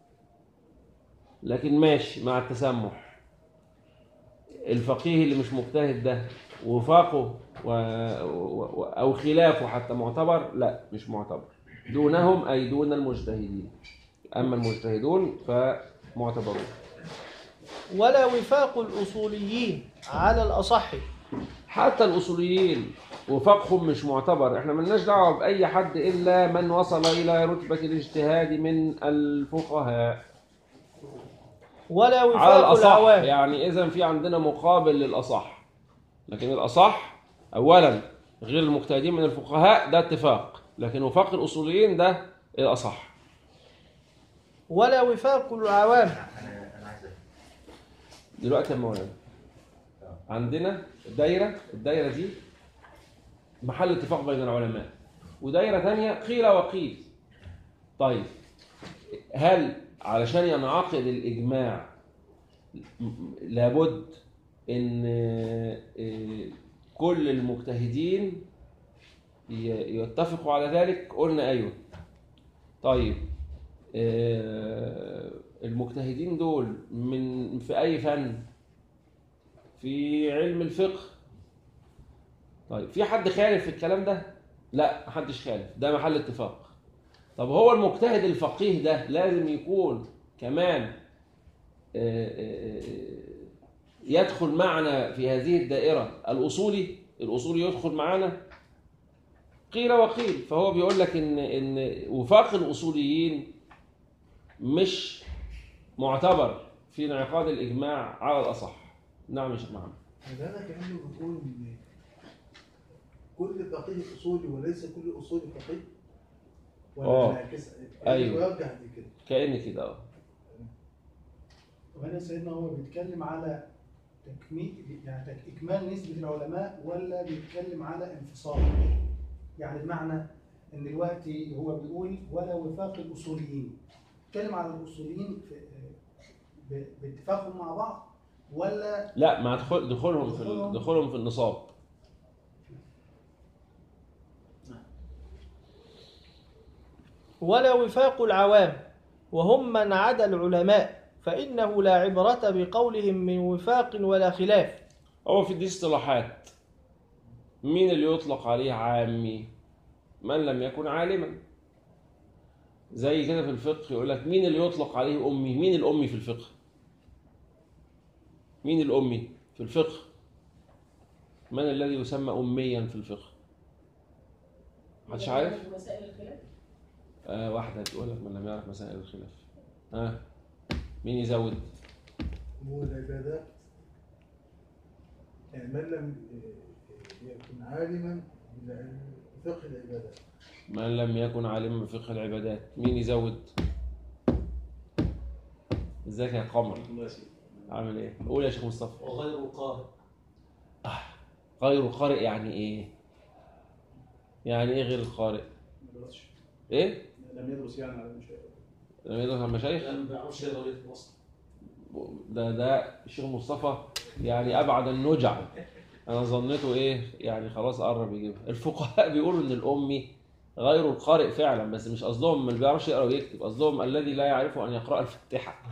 لكن ماشي مع التسمح الفقيه اللي مش مجتهد ده وفاقه و... و... أو خلافه حتى معتبر لا مش معتبر دونهم أي دون المجتهدين أما المجتهدون فمعتبرون
ولا وفاق الأصوليين على الأصح
حتى الأصوليين وفقهم مش معتبر احنا ملناش دعوة بأي حد إلا من وصل إلى رتبة الاجتهاد من الفقهاء
ولا
على
وفاق
الأصح
العوام
يعني إذا في عندنا مقابل للأصح لكن الأصح أولا غير المجتهدين من الفقهاء ده اتفاق لكن وفاق الأصوليين ده الأصح
ولا وفاق العوام
انا انا عايز أفهم.
دلوقتي يا مولانا عندنا دايرة الدايرة دي محل اتفاق بين العلماء ودايرة ثانية قيل وقيل طيب هل علشان ينعقد الإجماع م- لابد إن آه، كل المجتهدين ي- يتفقوا على ذلك قلنا أيوه طيب آه، المجتهدين دول من في أي فن في علم الفقه طيب في حد خالف في الكلام ده لا محدش خالف ده محل اتفاق طب هو المجتهد الفقيه ده لازم يكون كمان آه، آه، آه، يدخل معنا في هذه الدائرة الأصولي الأصولي يدخل معنا قيل وقيل فهو بيقول لك إن إن وفاق الأصوليين مش معتبر في انعقاد الإجماع على الأصح نعم يا شيخ محمد
ده انا كانه بقول ان كل فقيه اصولي وليس كل اصولي فقيه ولا
آه.
انعكس
أيوه.
يوجه دي كده
كأن كده اه
طب هنا سيدنا هو بيتكلم على تكميل يعني تك- إكمال نسبة العلماء ولا بيتكلم على انفصال؟ يعني بمعنى إن دلوقتي هو بيقول ولا وفاق الأصوليين. بيتكلم على الأصوليين في ب- باتفاقهم مع بعض ولا
لا مع دخول دخولهم في ال-
دخولهم.
دخولهم في النصاب
ولا وفاق العوام وهم من عدا العلماء فإنه لا عبرة بقولهم من وفاق ولا خلاف
هو في دي اصطلاحات مين اللي يطلق عليه عامي من لم يكن عالما زي كده في الفقه يقول لك مين اللي يطلق عليه أمي مين الأمي في الفقه مين الأمي في الفقه من الذي يسمى أميا في الفقه محدش عارف
مسائل الخلاف
آه واحدة تقول لك من لم يعرف مسائل الخلاف آه مين يزود
هو العبادات يعني من لم يكن عالما بفقه العبادات
من لم يكن عالما بفقه العبادات مين يزود ازيك يا قمر عامل ايه قول يا شيخ مصطفى
وغير قارئ
غير قارئ يعني ايه يعني ايه غير القارئ ايه
لم يدرس يعني على المشايخ
لم يدرس على المشايخ
لأن ما بيعرفش يقرا ويكتب اصلا
ده ده الشيخ مصطفى يعني ابعد النجع انا ظنيته ايه يعني خلاص قرب يجيبها الفقهاء بيقولوا ان الامي غير القارئ فعلا بس مش قصدهم اللي بيعرفش يقرا ويكتب قصدهم الذي لا يعرف ان يقرا الفاتحه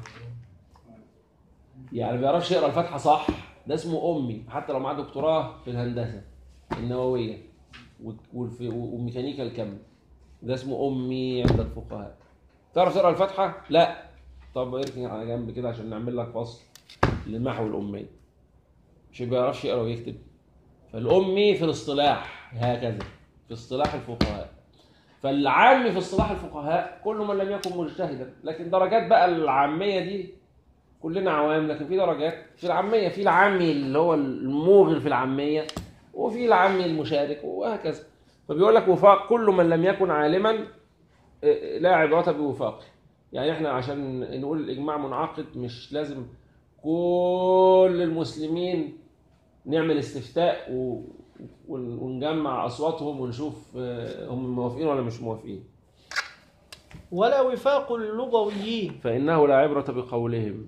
يعني ما بيعرفش يقرا الفاتحه صح ده اسمه امي حتى لو معاه دكتوراه في الهندسه النوويه والف- وميكانيكا الكم ده اسمه امي عند الفقهاء تعرف تقرا الفاتحه لا طب اركن على جنب كده عشان نعمل لك فصل لمحو الاميه مش بيعرفش يقرا ويكتب فالامي في الاصطلاح هكذا في اصطلاح الفقهاء فالعام في اصطلاح الفقهاء كل من لم يكن مجتهدا لكن درجات بقى العاميه دي كلنا عوام لكن في درجات في العاميه في العامي اللي هو الموغل في العاميه وفي العامي المشارك وهكذا فبيقول لك وفاق كل من لم يكن عالما إيه، لا عبرة بوفاقه يعني احنا عشان نقول الاجماع منعقد مش لازم كل المسلمين نعمل استفتاء و... ون- ونجمع اصواتهم ونشوف آه، هم موافقين ولا مش موافقين
ولا وفاق اللغويين
فانه لا عبرة بقولهم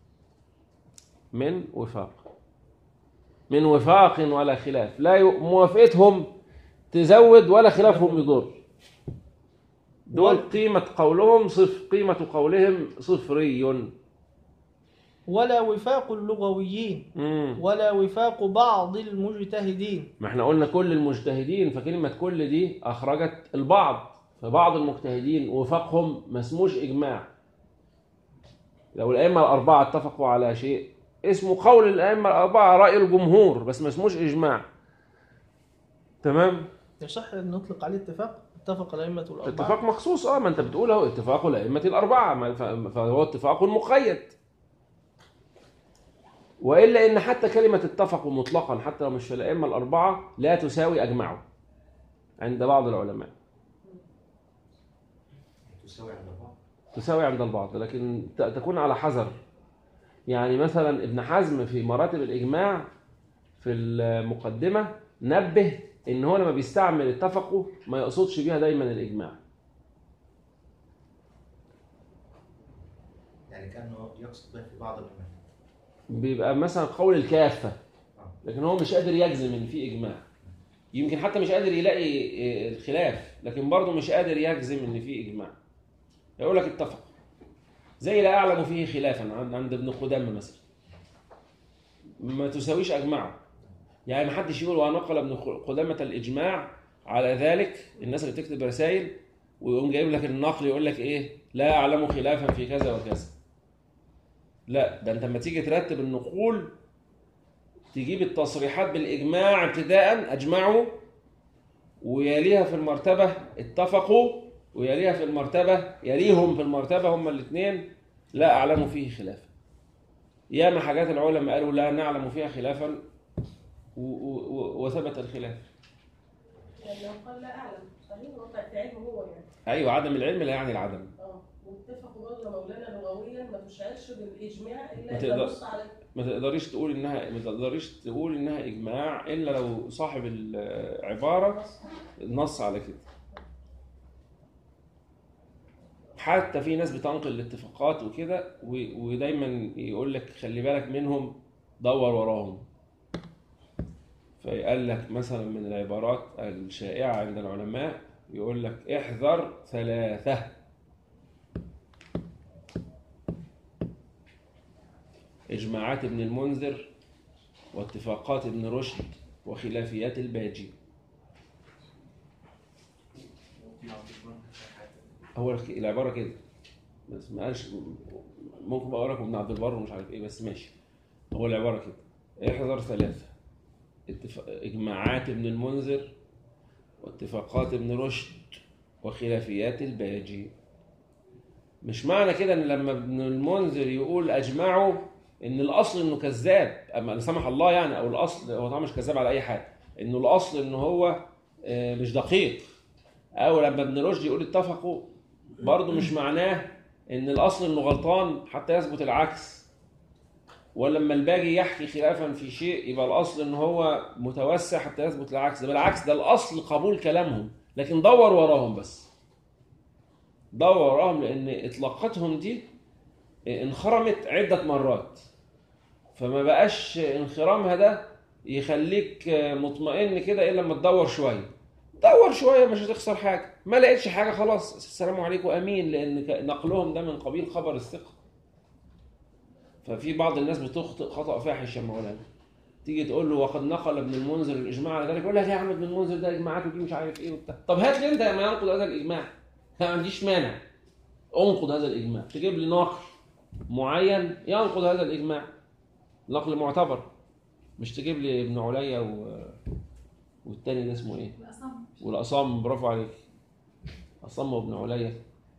من وفاق من وفاق ولا خلاف لا ي... موافقتهم تزود ولا خلافهم يضر دول قيمة قولهم صف قيمة قولهم صفري
ولا وفاق اللغويين
مم.
ولا وفاق بعض المجتهدين
ما احنا قلنا كل المجتهدين فكلمة كل دي أخرجت البعض فبعض المجتهدين وفاقهم ما اسموش إجماع لو الأئمة الأربعة اتفقوا على شيء اسمه قول الأئمة الأربعة رأي الجمهور بس ما اسموش إجماع تمام
يصح أن نطلق عليه اتفاق اتفق الأئمة الأربعة
اتفاق مخصوص اه ما انت بتقول اهو اتفاق الأئمة الأربعة ما- ف- فهو اتفاق مقيد وإلا إن حتى كلمة اتفقوا مطلقا حتى لو مش في الأئمة الأربعة لا تساوي أجمعوا عند بعض العلماء
تساوي عند بعض
تساوي عند البعض لكن ت- تكون على حذر يعني مثلا ابن حزم في مراتب الإجماع في المقدمة نبه إن هو لما بيستعمل اتفقوا ما يقصدش بيها دايما الإجماع
يعني كانه يقصد به في بعض الاماكن
بيبقى مثلا قول الكافة لكن هو مش قادر يجزم ان في اجماع يمكن حتى مش قادر يلاقي إيه، الخلاف لكن برضه مش قادر يجزم ان في اجماع يقول لك اتفق زي لا اعلم فيه خلافا عند عند ابن قدامه مثلا ما تساويش اجمعه يعني ما حدش يقول ونقل ابن قدامه الاجماع على ذلك الناس اللي بتكتب رسائل ويقوم جايب لك النقل يقول لك ايه لا اعلم خلافا في كذا وكذا لا ده انت لما تيجي ترتب النقول تجيب التصريحات بالإجماع ابتداء أجمعوا ويليها في المرتبة اتفقوا ويليها في المرتبة يليهم في المرتبة هما الاثنين لا أعلم فيه خلافا ياما حاجات العلماء قالوا لا نعلم فيها خلافا و- و- و- وثبت الخلاف
لأنه قال لا أعلم صحيح وقع في علمه هو يعني
أيوة عدم العلم لا يعني العدم
اه واتفقوا برضه يا مولانا لغويا ما تشعرش بالإجماع
ما
إلا
تقدر-
إذا نص على
ما تقدريش تقول انها ما تقدريش تقول انها اجماع الا لو صاحب العباره نص على كده حتى في ناس بتنقل الاتفاقات وكده و- ودايما يقول لك خلي بالك منهم دور وراهم فيقال لك مثلا من العبارات الشائعة عند العلماء يقول لك احذر ثلاثة إجماعات ابن المنذر واتفاقات ابن رشد وخلافيات الباجي هو العبارة كده بس ما قالش ممكن بقى لكم ابن عبد البر ومش عارف ايه بس ماشي هو العبارة كده احذر ثلاثة اتفاق إجماعات ابن المنذر واتفاقات ابن رشد وخلافيات الباجي مش معنى كده ان لما ابن المنذر يقول اجمعوا ان الاصل انه كذاب اما لا سمح الله يعني او الاصل هو طبعا مش كذاب على اي حاجه انه الاصل انه هو آه، مش دقيق او لما ابن رشد يقول اتفقوا برضه مش معناه ان الاصل انه غلطان حتى يثبت العكس ولما الباقي يحكي خلافا في شيء يبقى الاصل ان هو متوسع حتى يثبت العكس ده بالعكس ده الاصل قبول كلامهم لكن دور وراهم بس دور وراهم لان اطلاقاتهم دي انخرمت عده مرات فما بقاش انخرامها ده يخليك مطمئن كده الا لما تدور شويه دور شويه مش هتخسر حاجه ما لقيتش حاجه خلاص السلام عليكم امين لان ك- نقلهم ده من قبيل خبر الثقه ففي بعض الناس بتخطئ خطا فاحش يا مولانا تيجي تقول له وقد نقل ابن المنذر الاجماع على ذلك يقول لك يا عم ابن المنذر ده اجماعاته دي مش عارف ايه وبتاع طب هات لي انت ما ينقض هذا الاجماع ما عنديش مانع انقض هذا الاجماع تجيب لي نقل معين ينقض هذا الاجماع نقل معتبر مش تجيب لي ابن عليا و... والتاني ده اسمه ايه
الأصم
والاصم برافو عليك اصم وابن عليا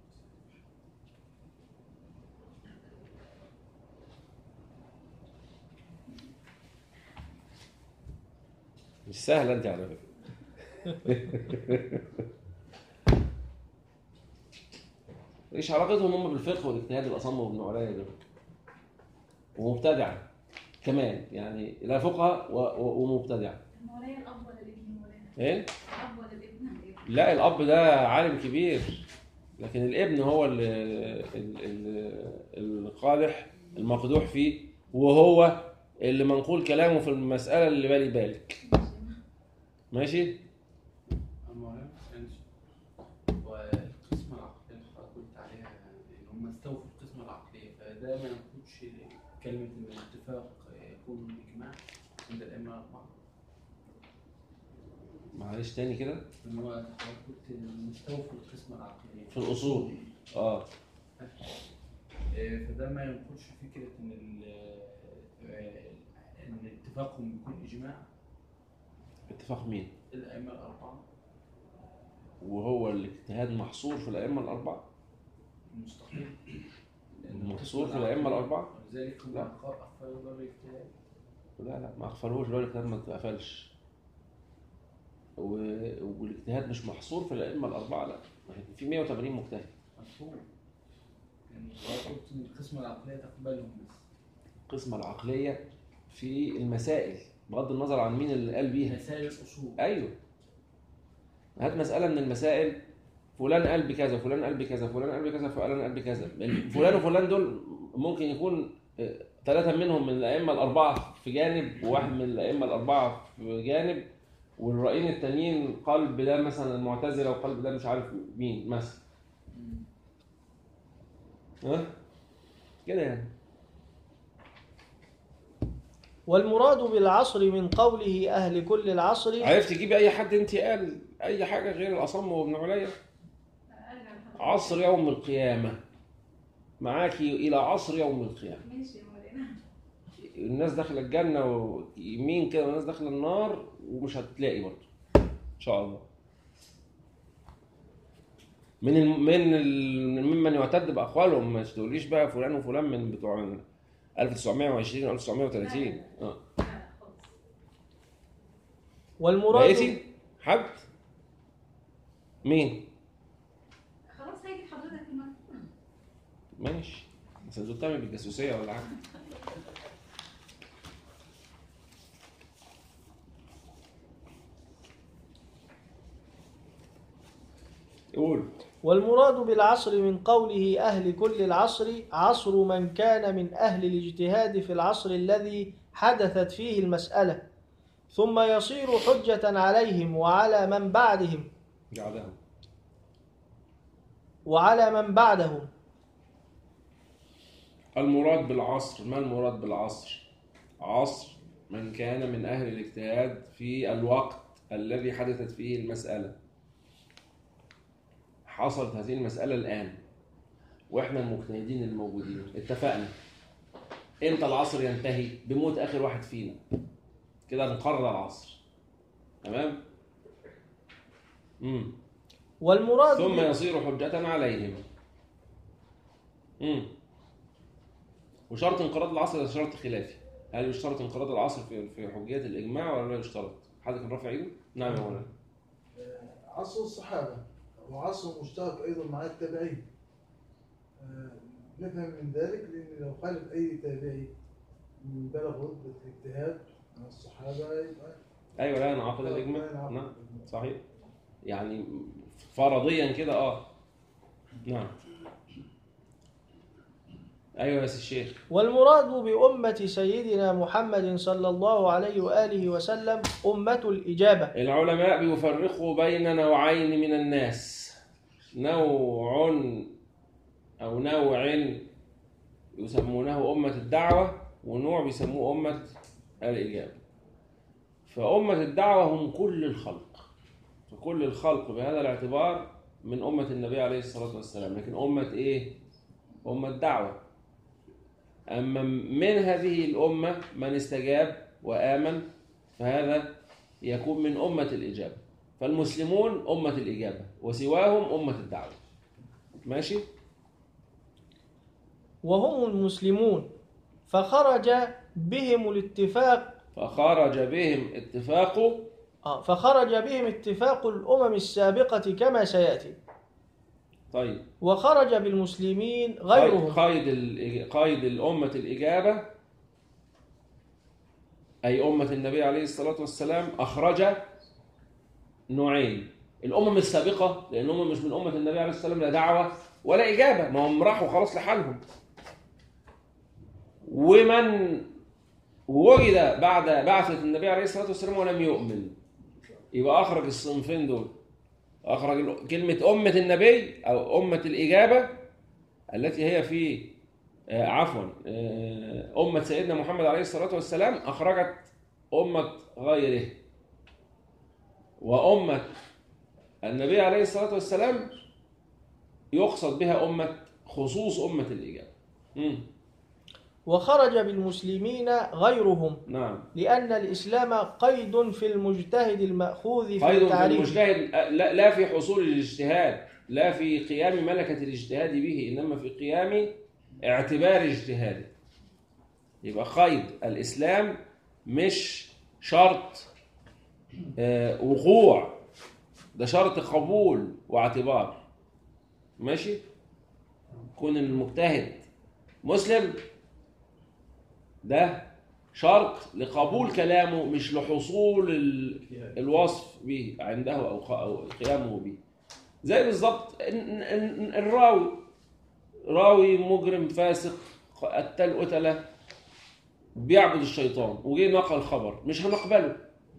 مش سهله انت على فكره ايش علاقتهم هم بالفقه والاجتهاد الاصم وابن عليا دول ومبتدعه كمان يعني لا فقهاء و- و- ومبتدعه
مولاي الأب ولا الابن مولانا
ايه
الأب ولا الابن
لا الاب ده عالم كبير لكن الابن هو ال- ال- ال- القادح المقدوح فيه وهو اللي منقول كلامه في المسألة اللي بالي بالك ماشي
المهم والقسمة العقلية اللي حضرتك قلت عليها إن هم استوفوا القسمة العقلية فده ما ينقضش كلمة إن الاتفاق يكون إجماع عند الأئمة الأربعة
معلش تاني كده
إن هو حضرتك قلت إن استوفوا القسمة العقلية
في الأصول اه
إيه، فده ما ينقضش فكرة إن ال- آه، إن اتفاقهم يكون إجماع
اتفاق مين
الأئمة الأربعة
وهو الاجتهاد محصور في الأئمة الأربعة
مستحيل لأن
محصور في
القسمة
الأئمة
العقلية-
الأربعة
ولذلك هم
لا.
أخفوا دار الاجتهاد
لا لا ما اغفلوش بقى الاجتهاد ما اتقفلش و- والاجتهاد مش محصور في الأئمة الأربعة لا ما هي في 180 مجتهد
مفهوم يعني حضرتك قلت ان القسمة العقلية تقبلهم بس
القسمة العقلية في المسائل بغض النظر عن مين اللي قال بيها
مسائل الأصول
ايوه هات مسألة من المسائل فلان قال بكذا فلان قال بكذا فلان قال بكذا فلان قال بكذا فلان وفلان دول ممكن يكون آه، ثلاثة منهم من الأئمة الأربعة في جانب وواحد من الأئمة الأربعة في جانب والرأيين التانيين قلب ده مثلا المعتزلة وقلب ده مش عارف مين مثلا ها كده يعني
والمراد بالعصر من قوله أهل كل العصر
عرفت تجيبي أي حد أنت قال أي حاجة غير الأصم وابن عليا
أرجع لحضرتك.
عصر يوم القيامة معاك إلى عصر يوم القيامة
ماشي يا مولانا
الناس داخلة الجنة ويمين كده والناس داخلة النار ومش هتلاقي برضه إن شاء الله من الم... من ال... ممن يعتد بأقوالهم ما تقوليش بقى فلان وفلان من بتوع 1920 و 1930 اه
لا لا خالص
والمراد
لقيتي حد مين
خلاص هيجي حضرتك المفهوم
ماشي بس انتوا بتعمل بالجاسوسية ولا حاجة قول
والمراد بالعصر من قوله أهل كل العصر عصر من كان من أهل الاجتهاد في العصر الذي حدثت فيه المسألة ثم يصير حجة عليهم وعلى من بعدهم
قعدها
وعلى من بعدهم
المراد بالعصر ما المراد بالعصر عصر من كان من أهل الاجتهاد في الوقت الذي حدثت فيه المسألة حصلت هذه المسألة الآن وإحنا المجتهدين الموجودين اتفقنا امتى العصر ينتهي بموت اخر واحد فينا كده انقرض العصر تمام امم
والمراد
ثم يصير حجة عليهم امم وشرط انقراض العصر ده شرط خلافي هل يشترط انقراض العصر في في حجية الإجماع ولا لا يشترط؟ حد كان رافع ايده؟ نعم يا مولانا
عصر الصحابة وعصر مشترك أيضا مع التابعين آه، نفهم من ذلك لأن لو خالف أي تابعي من بلغ رتبة الاجتهاد مع الصحابة يبقى
ايوه لا ينعقد الإجماع
لا ينعقد
نعم
الإجماع.
صحيح يعني فرضيا كده اه نعم ايوه يا سي الشيخ
والمراد بأمة سيدنا محمد صلى الله عليه وآله وسلم أمة الإجابة
العلماء بيفرقوا بين نوعين من الناس نوع أو نوع يسمونه أمة الدعوة ونوع بيسموه أمة الإجابة فأمة الدعوة هم كل الخلق فكل الخلق بهذا الاعتبار من أمة النبي عليه الصلاة والسلام لكن أمة إيه؟ أمة دعوة أما من هذه الأمة من استجاب وآمن فهذا يكون من أمة الإجابة فالمسلمون أمة الإجابة وسواهم أمة الدعوة ماشي؟
وهم المسلمون فخرج بهم الاتفاق
فخرج بهم اتفاق
آه، فخرج بهم اتفاق الأمم السابقة كما سيأتي
طيب
وخرج بالمسلمين
قيد
غيرهم
قيد ال- قيد الأمة الإجابة أي أمة النبي عليه الصلاة والسلام أخرج نوعين الأمم السابقة لأن هم مش من أمة النبي عليه الصلاة والسلام لا دعوة ولا إجابة ما هم راحوا خلاص لحالهم ومن وجد بعد بعثة النبي عليه الصلاة والسلام ولم يؤمن يبقى أخرج الصنفين دول أخرج ال- كلمة أمة النبي أو أمة الإجابة التي هي في آه، عفوا آه، أمة سيدنا محمد عليه الصلاة والسلام أخرجت أمة غيره وأمة النبي عليه الصلاة والسلام يقصد بها أمة خصوص أمة الإجابة مم.
وخرج بالمسلمين غيرهم
نعم
لأن الإسلام قيد في المجتهد المأخوذ في
قيد في
التعريف
المجتهد لا, لا في حصول الاجتهاد لا في قيام ملكة الاجتهاد به إنما في قيام اعتبار اجتهاده يبقى قيد الإسلام مش شرط آه، وقوع ده شرط قبول واعتبار ماشي كون المجتهد مسلم ده شرط لقبول كلامه مش لحصول ال... الوصف به عنده او خ- او قيامه به زي بالظبط ال- ال- الراوي راوي مجرم فاسق قتل قتله بيعبد الشيطان وجه نقل خبر مش هنقبله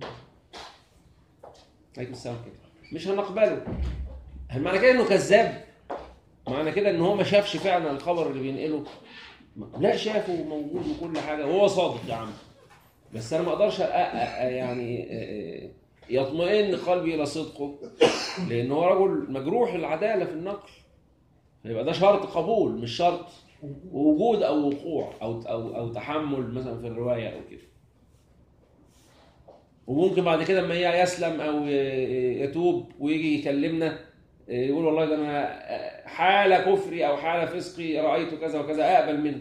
عليكم السلام كده مش هنقبله هل معنى كده انه كذاب معنى كده ان هو ما شافش فعلا الخبر اللي بينقله لا شافه موجود وكل حاجه وهو صادق يا عم بس انا ما اقدرش أ- أ- أ- يعني أ- أ- يطمئن قلبي الى صدقه لان هو رجل مجروح العداله في النقل فيبقى ده شرط قبول مش شرط وجود او وقوع او او او تحمل مثلا في الروايه او كده وممكن بعد كده لما ي- يسلم او ي- يتوب ويجي يكلمنا يقول والله ده انا حال كفري او حال فسقي رايت كذا وكذا اقبل منه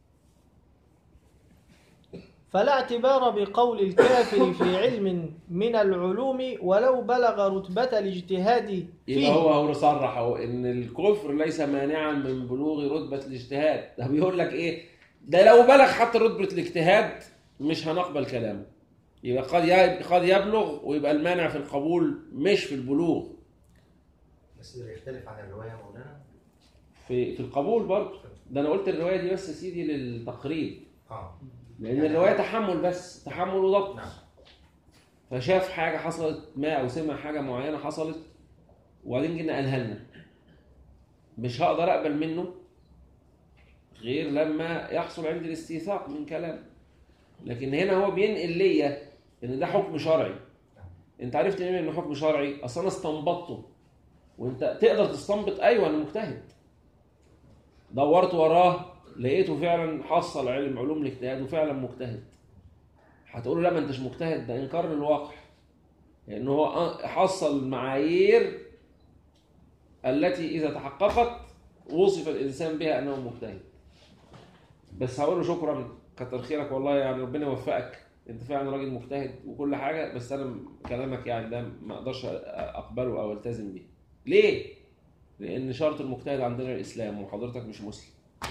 فلا اعتبار بقول الكافر في علم من العلوم ولو بلغ رتبة الاجتهاد
يبقى
فيه
هو هو صرح اهو ان الكفر ليس مانعا من بلوغ رتبه الاجتهاد ده بيقول لك ايه ده لو بلغ حتى رتبه الاجتهاد مش هنقبل كلامه يبقى قد ي- قد يبلغ ويبقى المانع في القبول مش في البلوغ
بس ده يختلف عن الرواية يا مولانا
في في القبول برضه ده انا قلت الروايه دي بس يا سيدي للتقريب
اه
لان الروايه تحمل بس تحمل وضبط
نعم
فشاف حاجه حصلت ما او سمع حاجه معينه حصلت وبعدين جينا قالها لنا مش هقدر اقبل منه غير لما يحصل عندي الاستيثاق من كلام لكن هنا هو بينقل ليا ان ده حكم شرعي انت عرفت منين انه حكم شرعي اصل انا استنبطته وانت تقدر تستنبط ايوه انا مجتهد دورت وراه لقيته فعلا حصل علم علوم الاجتهاد وفعلا مجتهد هتقول له لا ما انتش مجتهد ده انكار للواقع لان هو حصل المعايير التي اذا تحققت وصف الانسان بها انه مجتهد بس هقول له شكرا كتر خيرك والله يعني ربنا يوفقك انت فعلا راجل مجتهد وكل حاجه بس انا كلامك يعني ده ما اقدرش اقبله او التزم بيه ليه لان شرط المجتهد عندنا الاسلام وحضرتك مش مسلم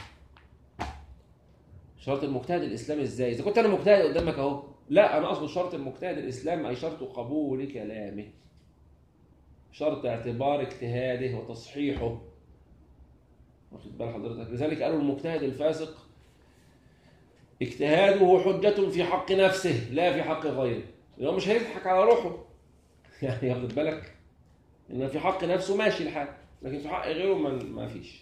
شرط المجتهد الاسلام ازاي اذا كنت انا مجتهد قدامك اهو لا انا اقصد شرط المجتهد الاسلام اي شرط قبول كلامه شرط اعتبار اجتهاده وتصحيحه واخد بال حضرتك لذلك قالوا المجتهد الفاسق اجتهاده حجة في حق نفسه لا في حق غيره لأنه مش هيضحك على روحه يعني واخد بالك إن في حق نفسه ماشي الحال لكن في حق غيره ما, ما فيش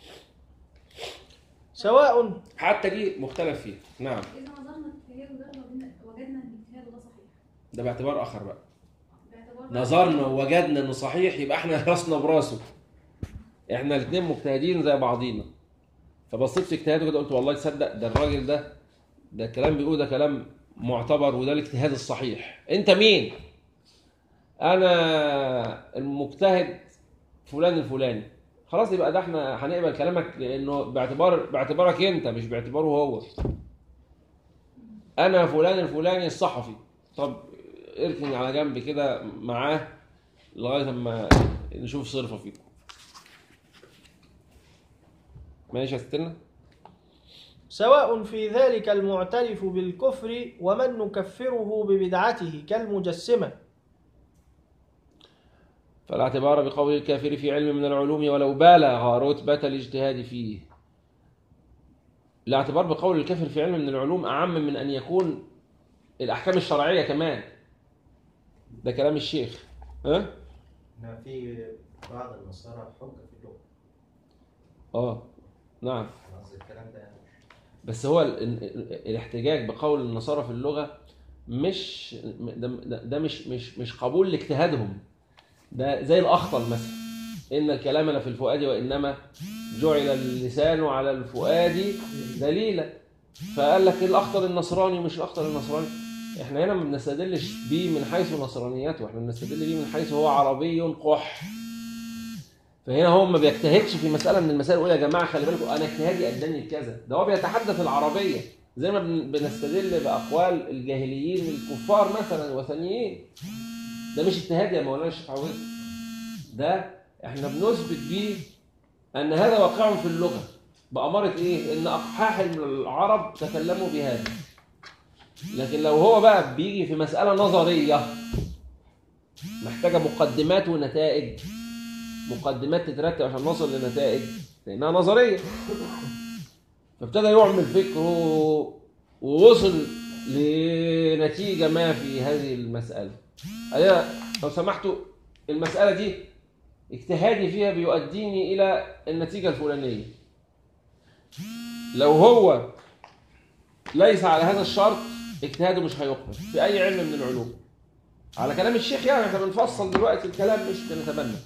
سواء
حتى دي مختلف فيها نعم
إذا نظرنا في اجتهاده ده وجدنا وجدنا إن اجتهاده ده صحيح
ده باعتبار آخر بقى
باعتبار
نظرنا ووجدنا إنه صحيح يبقى إحنا راسنا براسه إحنا الاتنين مجتهدين زي بعضينا فبصيت في اجتهاده كده قلت والله تصدق ده الراجل ده ده الكلام بيقوله ده كلام معتبر وده الاجتهاد الصحيح انت مين انا المجتهد فلان الفلاني خلاص يبقى ده احنا هنقبل كلامك لانه باعتبار باعتبارك انت مش باعتباره هو انا فلان الفلاني الصحفي طب اركن على جنب كده معاه لغايه اما نشوف صرفه فيكم ماشي يا ستنا
سواء في ذلك المعترف بالكفر ومن نكفره ببدعته كالمجسمة
فالاعتبار بقول الكافر في علم من العلوم ولو بالغ رتبة الاجتهاد فيه الاعتبار بقول الكافر في علم من العلوم أعم من أن يكون الأحكام الشرعية كمان ده كلام الشيخ ها؟
إن في بعض النصارى حجة في اللغة
اه نعم
أنا قصدي الكلام ده يعني
بس هو ال- ال- الاحتجاج بقول النصارى في اللغة مش ده, ده ده مش مش مش قبول لاجتهادهم ده زي الأخطل مثلا إن الكلام لا في الفؤاد وإنما جعل اللسان على الفؤاد دليلا فقال لك الأخطل النصراني مش الأخطل النصراني احنا هنا ما بنستدلش بيه من حيث نصرانيته احنا بنستدل بيه من حيث هو عربي قح فهنا هو ما بيجتهدش في مساله من المسائل يقول يا جماعه خلي بالكم انا اجتهادي اداني لكذا ده هو بيتحدث العربيه زي ما بن- بنستدل باقوال الجاهليين الكفار مثلا الوثنيين ده مش اجتهاد يا مولانا الشيخ عويض ده احنا بنثبت بيه ان هذا واقع في اللغه بأمارة ايه ان اقحاح العرب تكلموا بهذا لكن لو هو بقى بيجي في مساله نظريه محتاجه مقدمات ونتائج مقدمات تترتب عشان نوصل لنتائج لانها نظريه فابتدى يعمل فكره ووصل لنتيجه ما في هذه المساله قال لنا لو سمحتوا المساله دي اجتهادي فيها بيؤديني الى النتيجه الفلانيه لو هو ليس على هذا الشرط اجتهاده مش هيقبل في اي علم من العلوم على كلام الشيخ يعني احنا بنفصل دلوقتي الكلام مش بنتبنى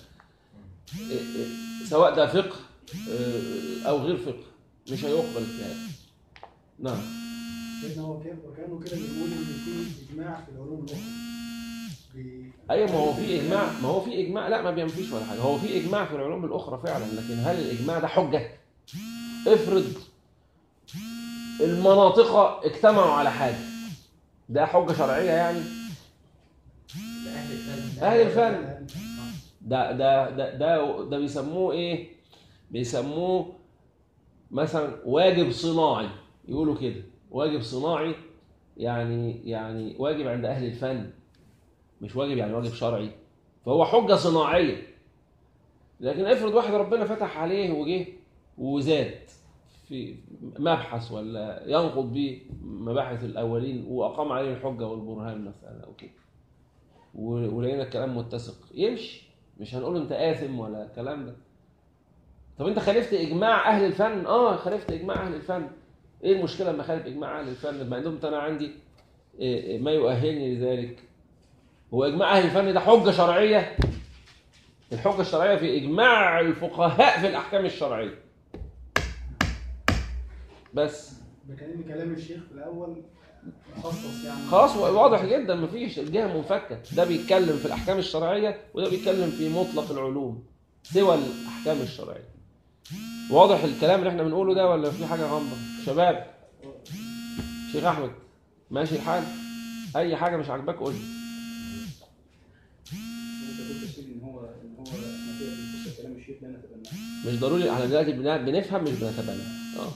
سواء ده فقه او غير فقه مش هيقبل اجتهاد نعم
سيدنا هو كان وكانه كده بيقول ان في اجماع في العلوم الاخرى بي-
ايوه ما هو في اجماع ما هو في اجماع لا ما بينفيش ولا حاجه هو في اجماع في العلوم الاخرى فعلا لكن هل الاجماع ده حجه افرض المناطق اجتمعوا على حاجه ده حجه شرعيه يعني
ده أهل الفن
اهل الفن ده ده ده ده ده بيسموه ايه بيسموه مثلا واجب صناعي يقولوا كده واجب صناعي يعني يعني واجب عند اهل الفن مش واجب يعني واجب شرعي فهو حجه صناعيه لكن افرض واحد ربنا فتح عليه وجه وزاد في مبحث ولا ينقض به مباحث الاولين واقام عليه الحجه والبرهان مثلا او كده و- ولقينا الكلام متسق يمشي مش هنقول انت آثم ولا الكلام ده طب انت خالفت اجماع اهل الفن اه خالفت اجماع اهل الفن ايه المشكله لما خالف اجماع اهل الفن ما عندهم انا عندي إيه، إيه، ما يؤهلني لذلك هو اجماع اهل الفن ده حجه شرعيه الحجه الشرعيه في اجماع الفقهاء في الاحكام الشرعيه بس
كان كلام الشيخ في الاول مخصص يعني
خلاص واضح جدا مفيش الجهه منفكه ده بيتكلم في الاحكام الشرعيه وده بيتكلم في مطلق العلوم سوى الاحكام الشرعيه واضح الكلام اللي احنا بنقوله ده ولا في حاجه غامضه شباب شيخ احمد ماشي الحال اي حاجه مش عاجباك قول لي
انت قلت يا سيدي ان هو ان هو ما فيها بنبص كلام الشيخ لا نتبناه
مش ضروري احنا دلوقتي بن- بنفهم مش بنتبنى اه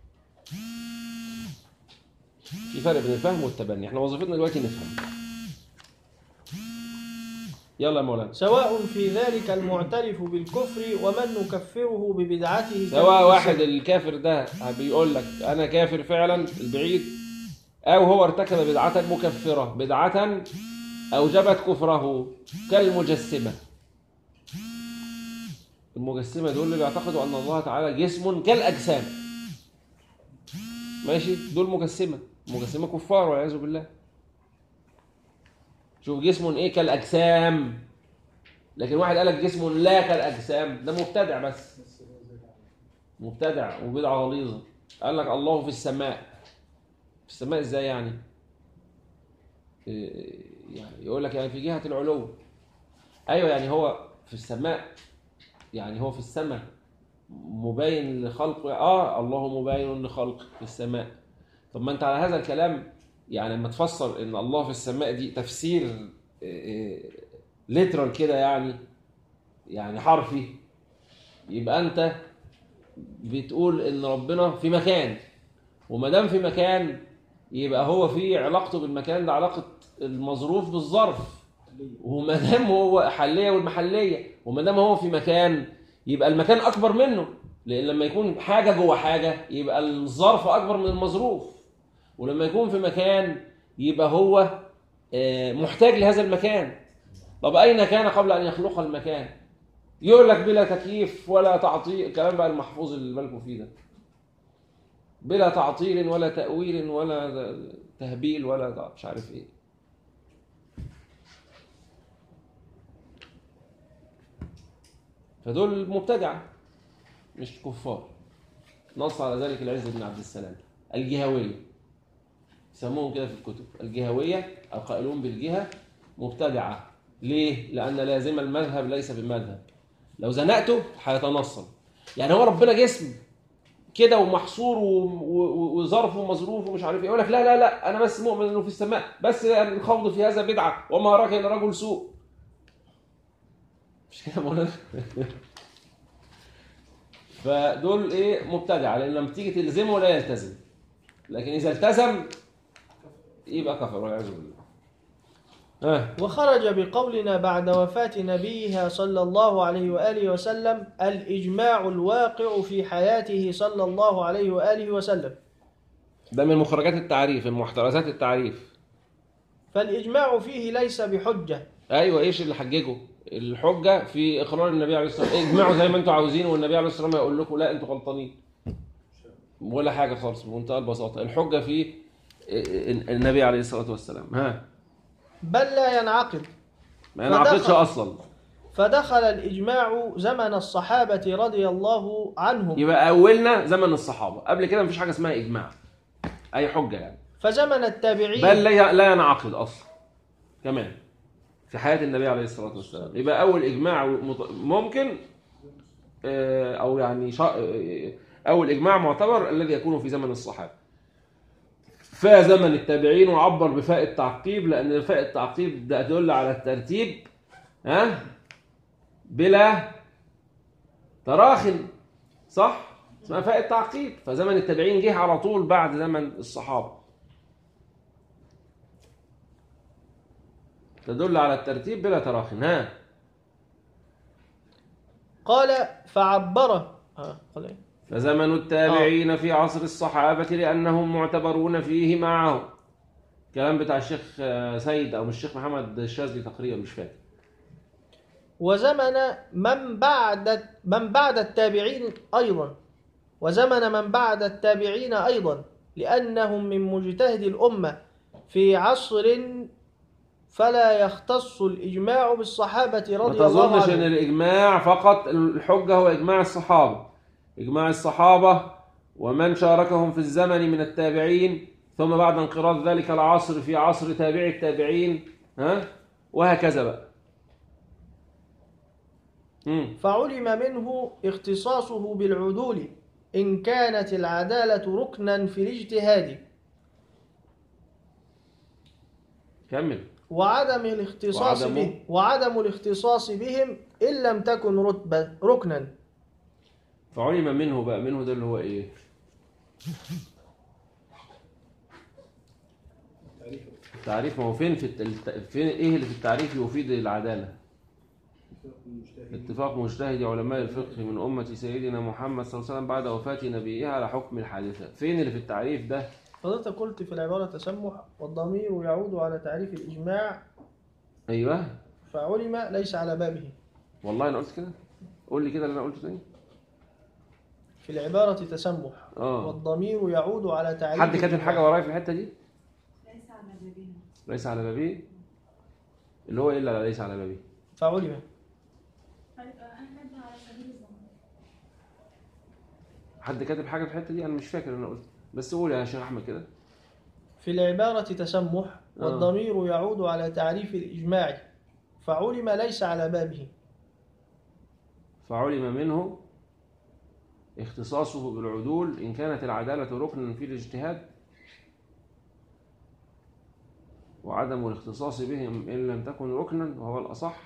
في فرق بين الفهم والتبني احنا وظيفتنا دلوقتي نفهم يلا يا مولانا
سواء في ذلك المعترف بالكفر ومن نكفره ببدعته
سواء واحد الكافر ده بيقول لك انا كافر فعلا البعيد او هو ارتكب بدعة مكفرة بدعة اوجبت كفره كالمجسمة المجسمة دول اللي بيعتقدوا ان الله تعالى جسم كالاجسام ماشي دول مجسمة مجسمة كفار والعياذ بالله شوف جسم ايه كالاجسام لكن واحد قال لك جسم لا كالاجسام ده مبتدع بس مبتدع وبدعة غليظة قال لك الله في السماء في السماء ازاي يعني إيه، يعني يقول لك يعني في جهة العلو ايوه يعني هو في السماء يعني هو في السماء مبين لخلق اه الله مبين لخلق في السماء طب ما انت على هذا الكلام يعني لما تفسر ان الله في السماء دي تفسير ليترال كده يعني يعني حرفي يبقى انت بتقول ان ربنا في مكان وما دام في مكان يبقى هو في علاقته بالمكان ده علاقه المظروف بالظرف وما دام هو حليه والمحليه وما دام هو في مكان يبقى المكان اكبر منه لان لما يكون حاجه جوه حاجه يبقى الظرف اكبر من المظروف ولما يكون في مكان يبقى هو آه، محتاج لهذا المكان طب اين كان قبل ان يخلق المكان يقول لك بلا تكييف ولا تعطيل الكلام بقى المحفوظ اللي بالكم فيه ده بلا تعطيل ولا تأويل ولا تهبيل ولا مش عارف ايه فدول مبتدعة مش كفار نص على ذلك العز بن عبد السلام الجهوية يسموهم كده في الكتب الجهوية القائلون بالجهة مبتدعة ليه؟ لأن لازم المذهب ليس بمذهب لو زنقته هيتنصل يعني هو ربنا جسم كده ومحصور و- و- وظرف ومظروف ومش عارف ايه يقول لك لا لا لا انا بس مؤمن انه في السماء بس الخوض في هذا بدعه وما اراك الا رجل سوء مش كده مولانا فدول ايه مبتدعه لان لما تيجي تلزمه لا يلتزم لكن اذا التزم يبقى كفر والعياذ بالله ها
وخرج بقولنا بعد وفاة نبيها صلى الله عليه وآله وسلم الإجماع الواقع في حياته صلى الله عليه وآله وسلم
ده من مخرجات التعريف من محترزات التعريف
فالإجماع فيه ليس بحجة
ايوه ايش اللي حججه الحجه في اقرار النبي عليه الصلاه والسلام اجمعوا زي ما انتم عاوزين والنبي عليه الصلاه والسلام يقول لكم لا انتوا غلطانين ولا حاجه خالص بمنتهى البساطه الحجه في النبي عليه الصلاه والسلام ها
بل لا ينعقد
ما ينعقدش
فدخل-
اصلا
فدخل الإجماع زمن الصحابة رضي الله عنهم
يبقى اولنا زمن الصحابه قبل كده مفيش حاجه اسمها اجماع اي حجه يعني
فزمن التابعين
بل لا لا ينعقد اصلا كمان في حياه النبي عليه الصلاه والسلام يبقى اول اجماع مط- ممكن آه، او يعني شا- آه، اول اجماع معتبر الذي يكون في زمن الصحابه فا زمن التابعين وعبر بفاء التعقيب لان فاء التعقيب ده يدل على الترتيب ها بلا تراخ صح اسمها فاء التعقيب فزمن التابعين جه على طول بعد زمن الصحابه تدل على الترتيب بلا تراخ ها
قال فعبره آه، قال إيه؟
فزمن التابعين في عصر الصحابة لأنهم معتبرون فيه معهم كلام بتاع الشيخ آه، سيد أو الشيخ محمد الشاذلي تقريبا مش فاكر
وزمن من بعد من بعد التابعين أيضا وزمن من بعد التابعين أيضا لأنهم من مجتهد الأمة في عصر فلا يختص الإجماع بالصحابة
ما
رضي الله
تظنش أن
عنهم
الإجماع فقط الحجة هو إجماع الصحابة إجماع الصحابة ومن شاركهم في الزمن من التابعين ثم بعد انقراض ذلك العصر في عصر تابع التابعين ها وهكذا بقى مم.
فعلم منه اختصاصه بالعدول إن كانت العدالة ركنا في الاجتهاد
كمل
وعدم الاختصاص
وعدم-
به وعدم الاختصاص بهم إن لم تكن رتبة ركنا
فعلم منه بقى منه ده اللي هو ايه التعريف ما هو فين في الت... فين ايه اللي في التعريف يفيد العداله اتفاق مجتهد علماء الفقه من أمة سيدنا محمد صلى الله عليه وسلم بعد وفاة نبيه على حكم الحادثة فين اللي في التعريف ده
فضلت قلت في العبارة تسمح والضمير يعود على تعريف الإجماع
أيوه
فعلم ليس على بابه
والله أنا قلت كده قول لي كده اللي أنا قلته تاني
في العبارة تسمح
آه.
والضمير يعود على تعريف
حد كاتب حاجة ورايا في الحتة دي
ليس على بابنا
ليس على بابي اللي هو إيه اللي ليس على بابي
فعلم
أحمد على سبيل الظن
حد كاتب حاجة في الحتة دي أنا مش فاكر أنا قلت بس قول يا شيخ أحمد كده
في العبارة تسمح
آه.
والضمير يعود على تعريف الإجماع فعلم ليس على بابه
فعلم منه اختصاصه بالعدول إن كانت العدالة ركنا في الاجتهاد وعدم الاختصاص بهم إن لم تكن ركنا وهو الأصح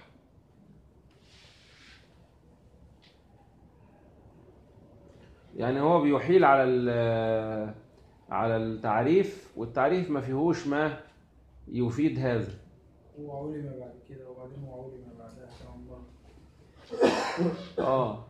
يعني هو بيحيل على ال- على التعريف والتعريف ما فيهوش ما يفيد هذا
وعلم بعد كده وبعدين وعلم بعدها شاء الله
اه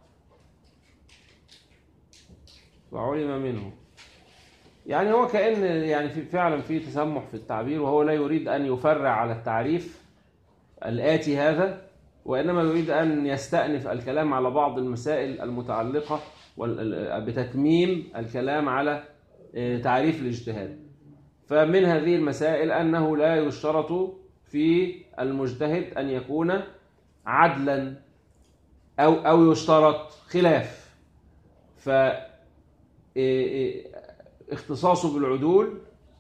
وعلم منه يعني هو كأن يعني في فعلا في تسمح في التعبير وهو لا يريد أن يفرع على التعريف الآتي هذا وإنما يريد أن يستأنف الكلام على بعض المسائل المتعلقة وال- بتتميم الكلام على آه، تعريف الاجتهاد فمن هذه المسائل أنه لا يشترط في المجتهد أن يكون عدلا أو أو يشترط خلاف ف إيه إيه اختصاصه بالعدول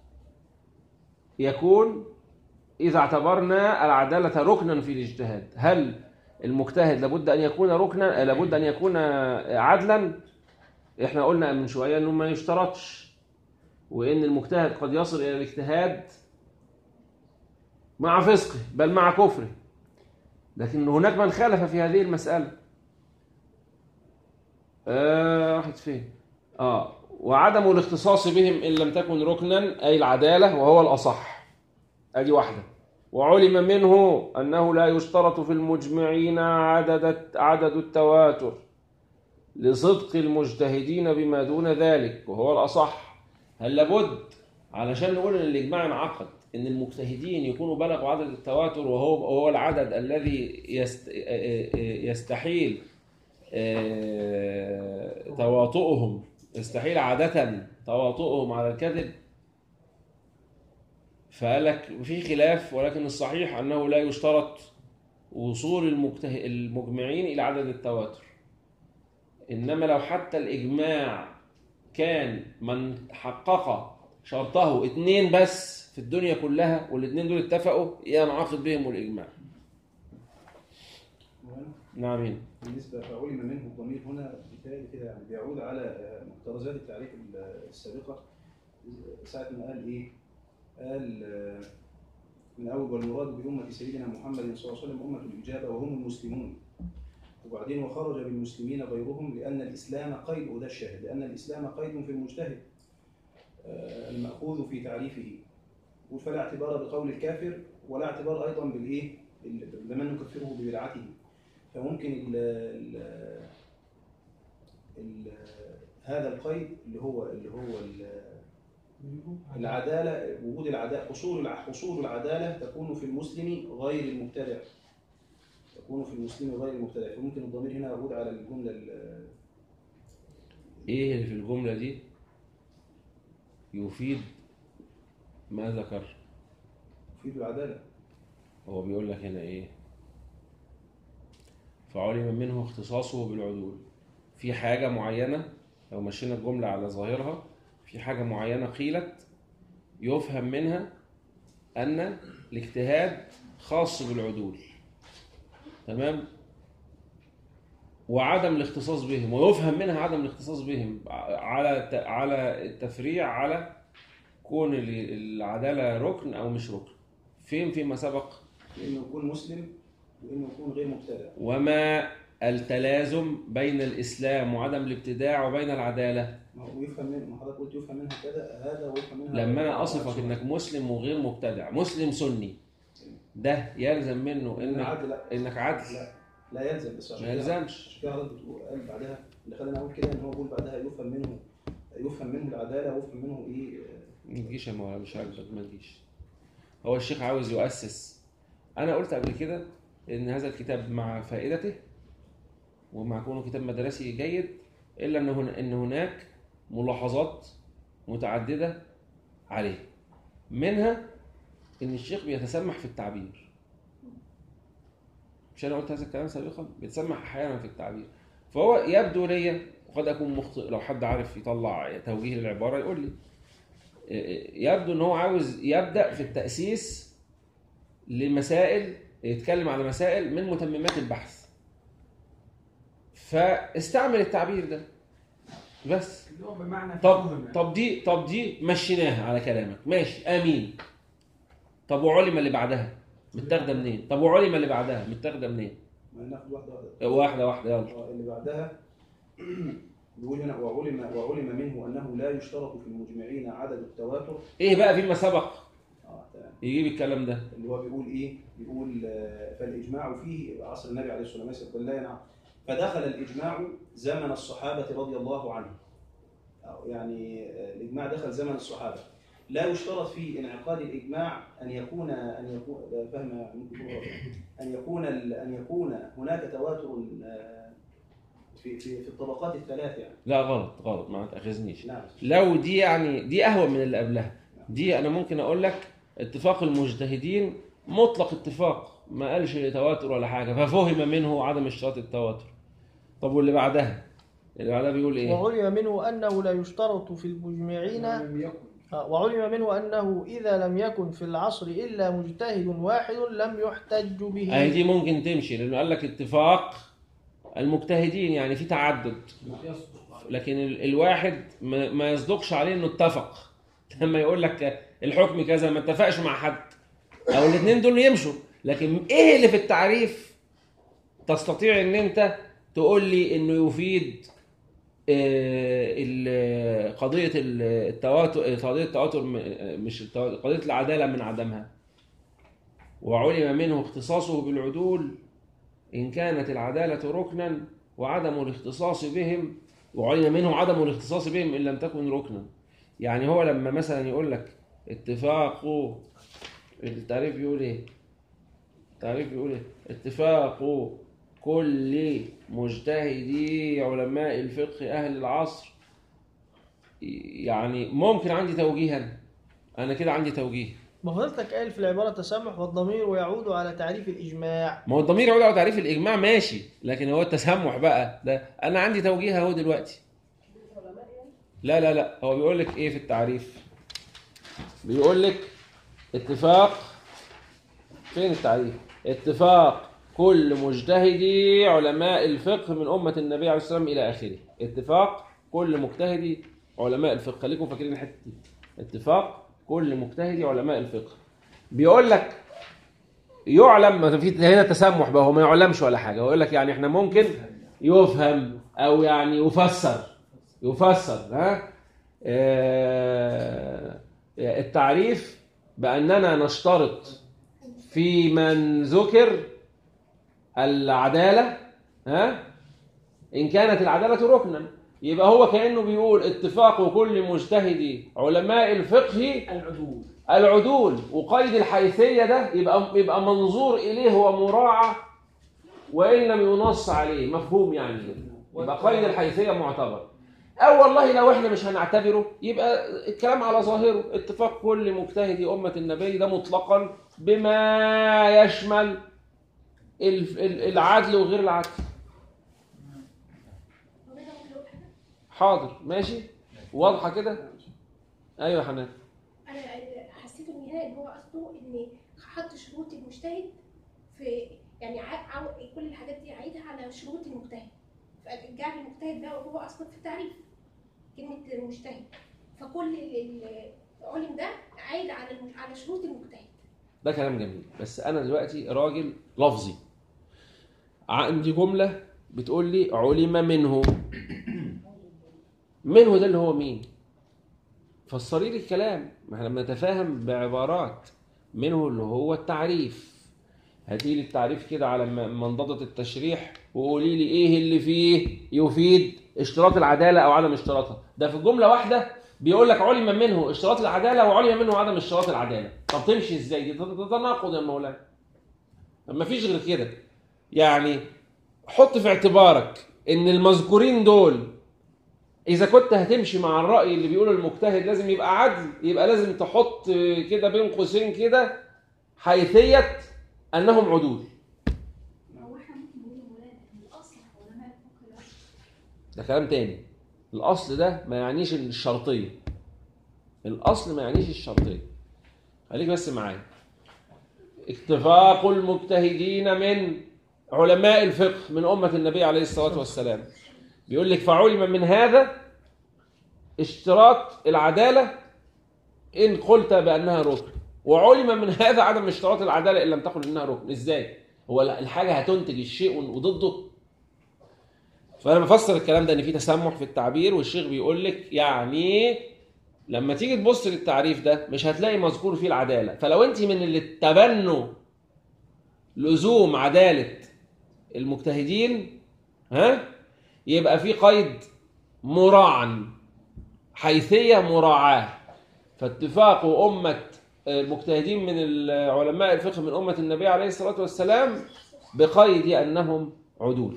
يكون إذا اعتبرنا العدالة ركنا في الاجتهاد هل المجتهد لابد أن يكون ركنا لابد أن يكون عدلا احنا قلنا من شوية أنه ما يشترطش وإن المجتهد قد يصل إلى الاجتهاد مع فسقه بل مع كفره لكن هناك من خالف في هذه المسألة آه راحت فين اه وعدم الاختصاص بهم ان لم تكن ركنا اي العداله وهو الاصح ادي واحده وعلم منه انه لا يشترط في المجمعين عدد عدد التواتر لصدق المجتهدين بما دون ذلك وهو الاصح هل لابد علشان نقول ان الاجماع انعقد ان المجتهدين يكونوا بلغوا عدد التواتر وهو وهو العدد الذي يست يستحيل آه، تواطؤهم يستحيل عادة تواطؤهم على الكذب فقال لك في خلاف ولكن الصحيح أنه لا يشترط وصول المجته... المجمعين إلى عدد التواتر إنما لو حتى الإجماع كان من حقق شرطه اتنين بس في الدنيا كلها والاتنين دول اتفقوا ينعقد بهم الإجماع نعم هنا
بالنسبة فعلم منه الضمير هنا بالتالي كده يعني بيعود على آه، مقترزات التعريف ال- السابقة ساعة ما قال إيه؟ قال آه، من أول والمراد بأمة سيدنا محمد صلى الله عليه وسلم أمة الإجابة وهم المسلمون وبعدين وخرج بالمسلمين غيرهم لأن الإسلام قيد وده الشاهد لأن الإسلام قيد في المجتهد آه، المأخوذ في تعريفه فلا اعتبار بقول الكافر ولا اعتبار أيضا بالإيه؟ بال- بمن نكفره ببدعته فممكن ال ال ال هذا القيد اللي هو اللي هو ال- العدالة وجود العدالة حصول الع- حصول العدالة تكون في المسلم غير المبتدع تكون في المسلم غير المبتدع فممكن الضمير هنا يعود على الجملة ال-
ايه اللي في الجملة دي يفيد ما ذكر
يفيد العدالة
هو بيقول لك هنا ايه فعلم منه اختصاصه بالعدول في حاجة معينة لو مشينا الجملة على ظاهرها في حاجة معينة قيلت يفهم منها أن الاجتهاد خاص بالعدول تمام وعدم الاختصاص بهم ويفهم منها عدم الاختصاص بهم على على التفريع على كون ال- العدالة ركن أو مش ركن فين فيما سبق
انه يكون مسلم وانه يكون غير مبتدع
وما التلازم بين الإسلام وعدم الابتداع وبين العدالة
ما هو يفهم من ما حضرتك قلت يفهم منها كذا هذا ويفهم منها
لما
هذا.
أنا أصفك إنك مسلم وغير مبتدع مسلم سني ده يلزم منه
إن
إنك
عدل لا
إنك عدل
لا لا يلزم بس عشان
ما
كده-
يلزمش
عشان كده حضرتك بتقول قال بعدها اللي خلاني اقول كده ان هو بيقول بعدها يفهم منه يفهم منه العداله ويفهم منه ايه
ما تجيش يا مولانا مش عاجبك ما تجيش هو الشيخ عاوز يؤسس انا قلت قبل كده ان هذا الكتاب مع فائدته ومع كونه كتاب مدرسي جيد الا ان هنا ان هناك ملاحظات متعدده عليه منها ان الشيخ بيتسمح في التعبير مش انا قلت هذا الكلام سابقا بيتسمح احيانا في التعبير فهو يبدو لي وقد اكون مخطئ لو حد عارف يطلع توجيه للعباره يقول لي يبدو ان هو عاوز يبدا في التاسيس لمسائل يتكلم على مسائل من متممات البحث فاستعمل التعبير ده بس
اللي هو بمعنى
طب
فهم يعني.
طب دي طب دي مشيناها على كلامك ماشي امين طب وعلم اللي بعدها متاخده منين طب وعلم اللي بعدها متاخده منين
ما ناخد واحده واحده
واحده واحده يلا
آه، اللي بعدها بيقول هنا وعلم وعلم منه انه لا يشترط في المجمعين عدد التواتر
ايه بقى فيما سبق
اه تمام
يجيب الكلام ده
اللي هو بيقول ايه؟ بيقول آه، فالاجماع فيه عصر النبي عليه الصلاه والسلام لا ينعم فدخل الاجماع زمن الصحابه رضي الله عنهم أو يعني آه، الاجماع دخل زمن الصحابه لا يشترط في انعقاد الاجماع ان يكون ان يكون ده فهم ممكن يكون غلط. ان يكون ال- ان يكون هناك تواتر آه، في في في الطبقات الثلاث يعني
لا غلط غلط ما تاخذنيش
نعم
لو دي يعني دي اهون من اللي قبلها دي انا ممكن اقول لك اتفاق المجتهدين مطلق اتفاق ما قالش تواتر ولا حاجه ففهم منه عدم اشتراط التواتر طب واللي بعدها اللي بعدها بيقول ايه
وعلم منه أنه لا يشترط في المجمعين
لم يكن
آه، وعلم منه أنه إذا لم يكن في العصر إلا مجتهد واحد لم يحتج به
اهي دي ممكن تمشي لانه قال لك اتفاق المجتهدين يعني في تعدد
يصدق
لكن ال- الواحد ما ما يصدقش عليه انه اتفق لما يقول لك الحكم كذا ما اتفقش مع حد او الاثنين دول يمشوا لكن ايه اللي في التعريف تستطيع ان انت تقول لي انه يفيد آه، ال- قضيه ال- التواتر قضيه التواتر م- مش التواتر قضيه العداله من عدمها وعلم منه اختصاصه بالعدول ان كانت العداله ركنا وعدم الاختصاص بهم وعلم منه عدم الاختصاص بهم ان لم تكن ركنا يعني هو لما مثلا يقول لك اتفاق التعريف يقول ايه التعريف يقول ايه اتفاق كل مجتهدي علماء الفقه اهل العصر يعني ممكن عندي توجيه انا انا كده عندي توجيه
ما فضلتك قال في العبارة تسامح والضمير يعود على تعريف الإجماع
ما هو الضمير يعود على تعريف الاجماع ماشي لكن هو التسمح بقى ده انا عندي توجيه اهو دلوقتي
العلماء يعني
لا لا لا هو بيقول لك ايه في التعريف بيقول لك اتفاق فين التعريف اتفاق كل مجتهدي علماء الفقه من أمة النبي عليه الصلاة والسلام إلى آخره اتفاق كل مجتهدي علماء الفقه خليكم فاكرين الحتة دي اتفاق كل مجتهدي علماء الفقه بيقول لك يعلم ما في هنا تسمح بقى هو ما يعلمش ولا حاجة هو يقول لك يعني احنا ممكن يفهم أو يعني يفسر يفسر ها آه، التعريف بأننا نشترط في من ذكر العدالة ها إن كانت العدالة ركنا يبقى هو كأنه بيقول اتفاق كل مجتهد علماء الفقه
العدول
العدول وقيد الحيثية ده يبقى يبقى منظور إليه ومراعى وإن لم ينص عليه مفهوم يعني يبقى قيد الحيثية معتبر أو والله لو إحنا مش هنعتبره يبقى الكلام على ظاهره اتفاق كل مجتهد أمة النبي ده مطلقا بما يشمل ال- ال- العدل وغير العدل حاضر ماشي واضحه كده ايوه يا حنان
انا حسيت من هنا ان هو قصده ان حط شروط المجتهد في يعني ع- عو- كل الحاجات دي عايدها على شروط المجتهد فجعل المجتهد ده هو اصلا في التعريف كلمه المجتهد فكل ال- ال- العلم ده عايد على الم- على شروط المجتهد
ده كلام جميل بس انا دلوقتي راجل لفظي عندي جمله بتقول لي علم منه منه ده اللي هو مين فسري لي الكلام ما احنا بنتفاهم بعبارات منه اللي هو التعريف هاتي لي التعريف كده على م- منضدة التشريح وقولي لي ايه اللي فيه يفيد اشتراط العدالة او عدم اشتراطها ده في جملة واحدة بيقول لك علم منه اشتراط العدالة وعلم منه عدم اشتراط العدالة طب تمشي ازاي دي ده ده تناقض يا مولانا طب ما فيش غير كده يعني حط في اعتبارك ان المذكورين دول اذا كنت هتمشي مع الراي اللي بيقول المجتهد لازم يبقى عدل يبقى لازم تحط كده بين قوسين كده حيثيه انهم عدول
هو احنا ممكن نقول يا مولانا ان الاصل علماء الفقه ده
ده كلام تاني الاصل ده ما يعنيش الشرطيه الاصل ما يعنيش الشرطيه خليك بس معايا اتفاق المجتهدين من علماء الفقه من امه النبي عليه الصلاه والسلام بيقول لك فعلم من هذا اشتراط العداله ان قلت بانها ركن وعلم من هذا عدم اشتراط العداله ان لم تقل انها ركن ازاي هو الحاجه هتنتج الشيء وضده فانا بفسر الكلام ده ان في تسمح في التعبير والشيخ بيقول لك يعني لما تيجي تبص للتعريف ده مش هتلاقي مذكور فيه العداله فلو انت من اللي تبنوا لزوم عداله المجتهدين ها يبقى في قيد مراعا حيثيه مراعاه فاتفاق امه المجتهدين من علماء الفقه من امه النبي عليه الصلاه والسلام بقيد انهم عدول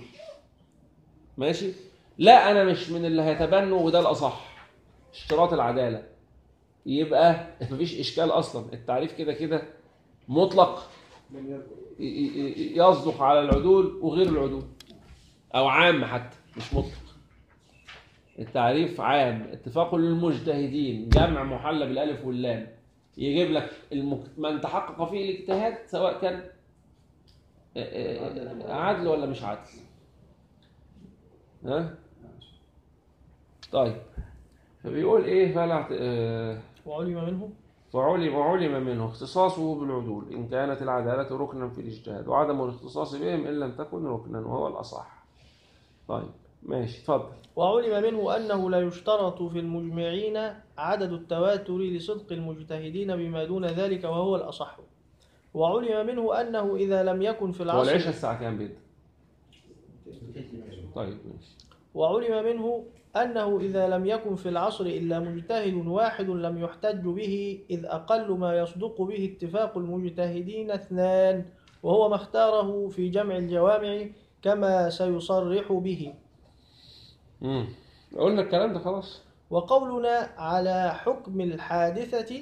ماشي لا انا مش من اللي هيتبنوا وده الاصح اشتراط العداله يبقى مفيش اشكال اصلا التعريف كده كده مطلق ي- ي- يصدق على العدول وغير العدول او عام حتى مش مطلق التعريف عام اتفاق للمجتهدين جمع محلى بالالف واللام يجيب لك المك... من تحقق فيه الاجتهاد سواء كان عدل ولا مش عدل ها طيب فبيقول ايه فلا اعت- آه،
وعلم منه
وعلم وعلم منه اختصاصه بالعدول إن كانت العدالة ركنا في الاجتهاد وعدم الاختصاص بهم إن لم تكن ركنا وهو الأصح طيب ماشي اتفضل
وعلم منه أنه لا يشترط في المجمعين عدد التواتر لصدق المجتهدين بما دون ذلك وهو الأصح وعلم منه أنه إذا لم يكن في
هو العشاء
العصر
الساعة كام بيت طيب ماشي
وعلم منه أنه إذا لم يكن في العصر إلا مجتهد واحد لم يحتج به إذ أقل ما يصدق به اتفاق المجتهدين اثنان وهو ما اختاره في جمع الجوامع كما سيصرح به
امم قلنا الكلام ده خلاص
وقولنا على حكم الحادثة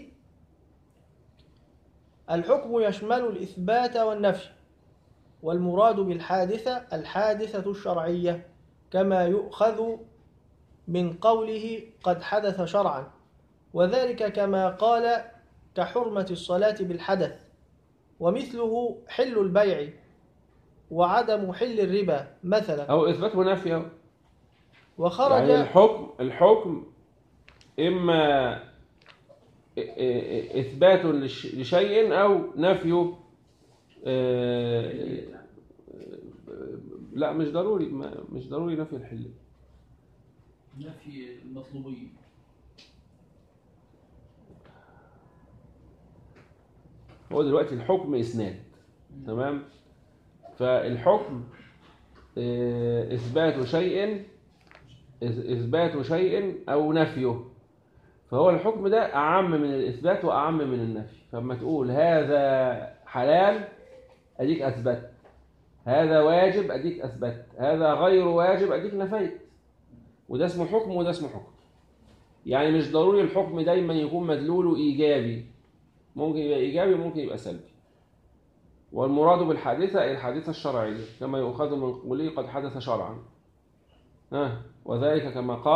الحكم يشمل الإثبات والنفي والمراد بالحادثة الحادثة الشرعية كما يؤخذ من قوله قد حدث شرعا وذلك كما قال كحرمة الصلاة بالحدث ومثله حل البيع وعدم حل الربا مثلا
أو إثبات ونفي أهو.
وخرج
يعني الحكم الحكم إما إ- إ- إثبات لش- لشيء أو نفيه آه، لا مش ضروري ما- مش ضروري نفي الحل
نفي المطلوبية
هو دلوقتي الحكم اسناد تمام فالحكم آه، اثبات شيء إث- اثبات شيء او نفيه فهو الحكم ده اعم من الاثبات واعم من النفي فلما تقول هذا حلال اديك اثبت هذا واجب اديك اثبت هذا غير واجب اديك نفيت وده اسمه حكم وده اسمه حكم يعني مش ضروري الحكم دايما يكون مدلوله ايجابي ممكن يبقى ايجابي وممكن يبقى سلبي والمراد بالحادثه أي الحادثه الشرعيه كما يؤخذ من قوله قد حدث شرعا ها وذلك كما قال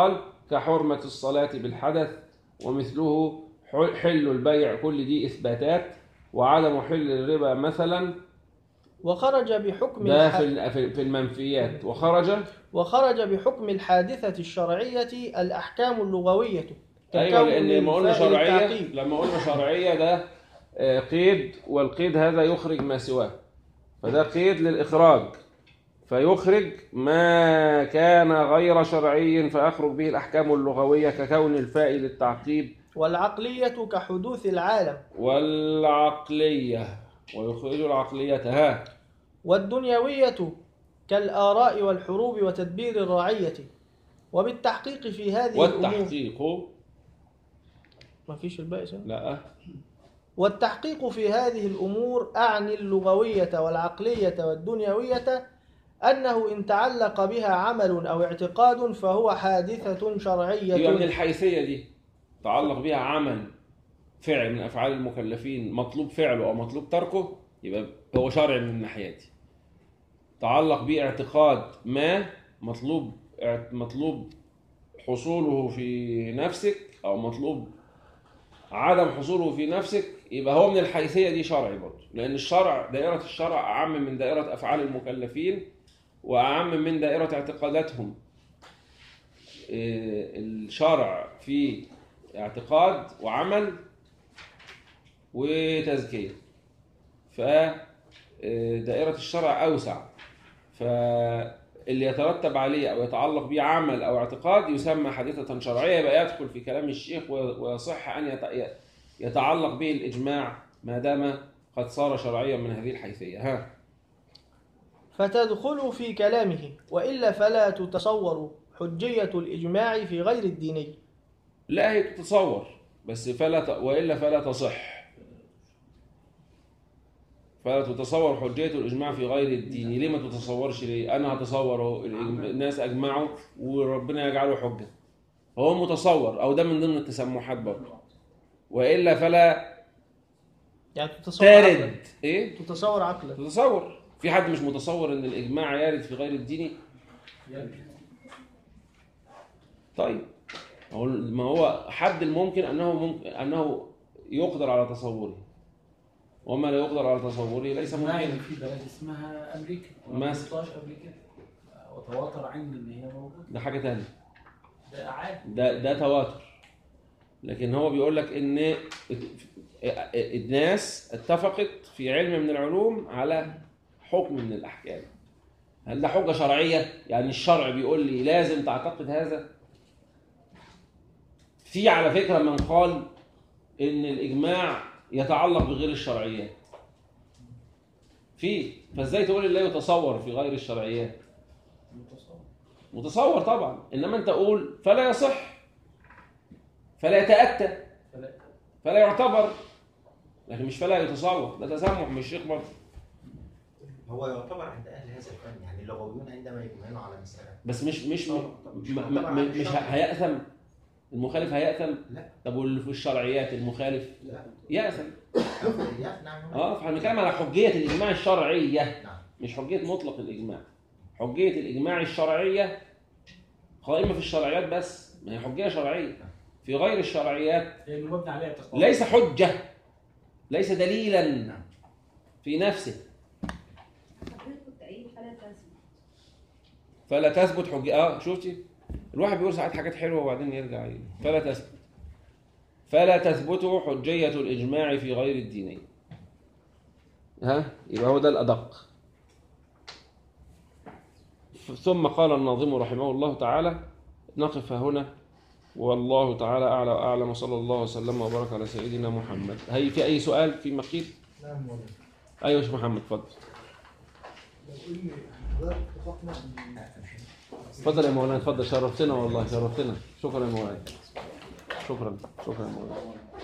كحرمة الصلاة بالحدث ومثله حل حل البيع كل دي إثباتات وعدم حل الربا مثلا
وخرج بحكم
ده
الح-
في ال- في في المنفيات وخرج
وخرج بحكم الحادثة الشرعية الأحكام اللغوية
ايوه
ككون
لان لما قلنا
الفاعل
شرعيه
التعقيب.
لما قلنا شرعيه ده آه، قيد والقيد هذا يخرج ما سواه فده قيد للاخراج فيخرج ما كان غير شرعي فيخرج به الاحكام اللغويه ككون الفاء للتعقيب
والعقلية كحدوث العالم
والعقليه ويخرج العقليه ها
والدنيوية كالآراء والحروب وتدبير الرعية وبالتحقيق في هذه الأمور
والتحقيق
ما فيش الباقي سنة.
لا
والتحقيق في هذه الأمور أعني اللغوية والعقلية والدنيوية أنه إن تعلق بها عمل أو اعتقاد فهو حادثة
يبقى من
شرعية
الحيثيه دي تعلق بها عمل فعل من افعال المكلفين مطلوب فعله او مطلوب تركه يبقى هو شرع من الناحيه دي تعلق به اعتقاد ما مطلوب اعت- مطلوب حصوله في نفسك او مطلوب عدم حصوله في نفسك يبقى هو من الحيثيه دي شرعي برضه لان الشرع دائره الشرع اعم من دائره افعال المكلفين واعم من دائره اعتقاداتهم إيه، الشرع في اعتقاد وعمل وتزكيه فدائره الشرع اوسع فاللي يترتب عليه او يتعلق به عمل او اعتقاد يسمى حادثه شرعيه يبقى يدخل في كلام الشيخ و- ويصح ان يت- يتعلق به الاجماع ما دام قد صار شرعيا من هذه الحيثيه ها
فتدخل في كلامه وإلا فلا تتصور حجية الإجماع في غير الديني
لا هي تتصور بس فلا ت... والا فلا تصح فلا تتصور حجية الإجماع في غير الدين ليه ما تتصورش ليه أنا هتصوره الإجم- الناس أجمعوا وربنا يجعله حجة هو متصور أو ده من ضمن التسمحات برضه وإلا فلا
يعني تتصور عقلا
تارد إيه؟
تتصور عقلا
تتصور في حد مش متصور إن الإجماع يرد في غير الدين طيب هو ما هو حد الممكن انه ممكن انه يقدر على تصوره وما لا يقدر على تصوره ليس
اسمعي
ممكن
ان في بلد اسمها امريكا
مثلا.
ما شفتهاش قبل كده وتواتر عندي ان هي موجوده
ده حاجه تانية
ده عادي
ده ده تواتر لكن هو بيقول لك ان الناس اتفقت في علم من العلوم على حكم من الاحكام هل ده حجه شرعيه يعني الشرع بيقول لي لازم تعتقد هذا في على فكره من قال ان الاجماع يتعلق بغير الشرعيات في فازاي تقول لي لا يتصور في غير الشرعيات
متصور
متصور طبعا انما انت قول فلا يصح فلا يتاتى
فلا
فلا يعتبر لكن مش فلا يتصور ده تسمح من الشيخ برضه
هو يعتبر عند اهل هذا الفن يعني اللغويون عندما يجمعون على مساله
بس مش مش
آه، مش
م-
معتبر
م-
عن
مش
الشرع.
هيأثم المخالف هيأثم
لا.
طب واللي في الشرعيات المخالف
لا
يأثم
يا- نعم
اه فاحنا بنتكلم على حجيه الاجماع الشرعيه
نعم
مش حجيه مطلق الاجماع حجيه الاجماع الشرعيه قائمه في الشرعيات بس ما هي حجيه شرعيه في غير الشرعيات
لانه مبني عليها اعتقاد
ليس حجه ليس دليلا في نفسه
حضرتك التأييد فلا تزن
فلا تثبت حجه اه شفتي الواحد بيقول ساعات حاجات حلوه وبعدين يرجع ي- فلا تثبت فلا تثبت حجيه الاجماع في غير الدينين ها يبقى هو ده الادق ثم قال الناظم رحمه الله تعالى نقف هنا والله تعالى اعلى واعلم وصلى الله وسلم وبارك على سيدنا محمد هي في اي سؤال في مقيت
نعم مولانا
ايوه يا شيخ محمد اتفضل
لو ان حضرتك اتفقنا ان
اتفضل يا مولانا اتفضل شرفتنا والله شرفتنا شكرا يا مولانا شكرا شكرا يا مولانا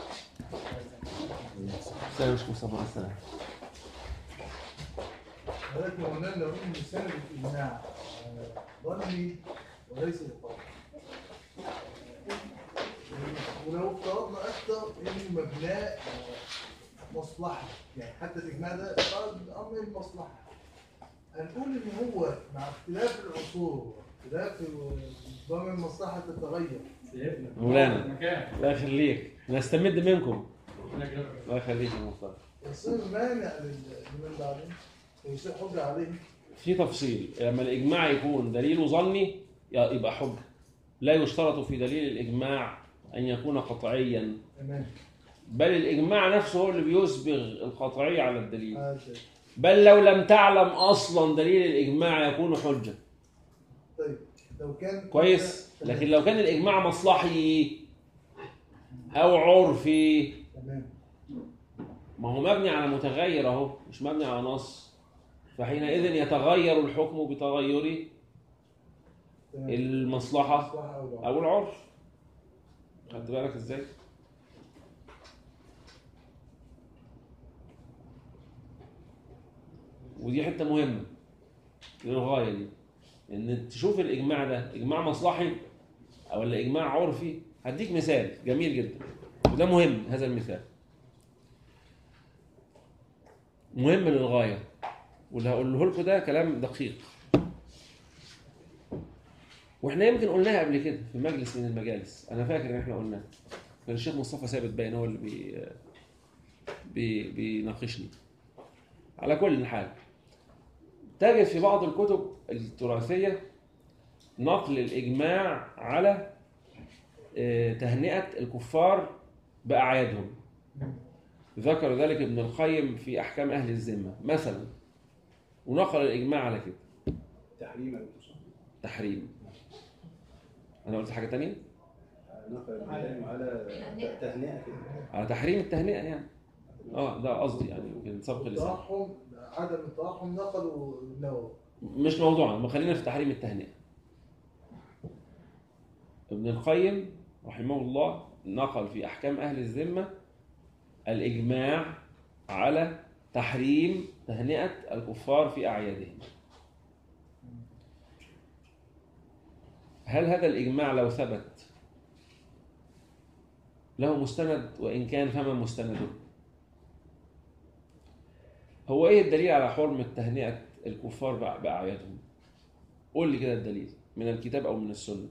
السلام عليكم مصطفى مع السلامه
حضرتك مولانا لو ان سند الاجماع آه، ظني وليس بالقول ولو افترضنا اكثر ان مبناه آه، مصلحه يعني حتى الاجماع ده افترض امر المصلحه هنقول ان هو مع اختلاف العصور لكن ضمن المصلحة تتغير
مولانا الله يخليك نستمد منكم الله يخليك يا مصطفى
يصير مانع لل- لمن بعدين ويصير حجة عليه
في تفصيل لما الإجماع يكون دليله ظني يبقى حجة لا يشترط في دليل الإجماع أن يكون قطعيا
تمام
بل الإجماع نفسه هو اللي بيسبغ القطعية على الدليل
هذا
بل لو لم تعلم أصلا دليل الإجماع يكون حجة
طيب لو كان
كويس لكن لو كان الإجماع مصلحي أو عرفي
تمام
ما هو مبني على متغير أهو مش مبني على نص فحينئذ يتغير الحكم بتغير
تمام
المصلحة
مصلحة أو ضعف.
أو العرف خدت بالك إزاي؟ ودي حتة مهمة للغاية دي إن تشوف الإجماع ده إجماع مصلحي أو ولا إجماع عرفي هديك مثال جميل جدا وده مهم هذا المثال مهم للغاية واللي هقوله لكم ده كلام دقيق واحنا يمكن قلناها قبل كده في مجلس من المجالس انا فاكر ان احنا قلناها كان الشيخ مصطفى ثابت باين هو اللي بي بي بيناقشني على كل حال تجد في بعض الكتب التراثيه نقل الاجماع على آه، تهنئه الكفار باعيادهم ذكر ذلك ابن القيم في احكام اهل الذمه مثلا ونقل الاجماع على كده
تحريم التصرف
تحريم انا قلت حاجه تانية
نقل الكلام على تهنئة كده
على تحريم التهنئه يعني اه ده قصدي يعني يمكن سبق اللسان
الترحم عدم الترحم نقلوا النووي
مش موضوعنا ما خلينا في تحريم التهنئه ابن القيم رحمه الله نقل في احكام اهل الذمه الاجماع على تحريم تهنئه الكفار في اعيادهم هل هذا الاجماع لو ثبت له مستند وان كان فما مستنده هو ايه الدليل على حرمه تهنئه الكفار بأ- باعيادهم قول لي كده الدليل من الكتاب او من السنه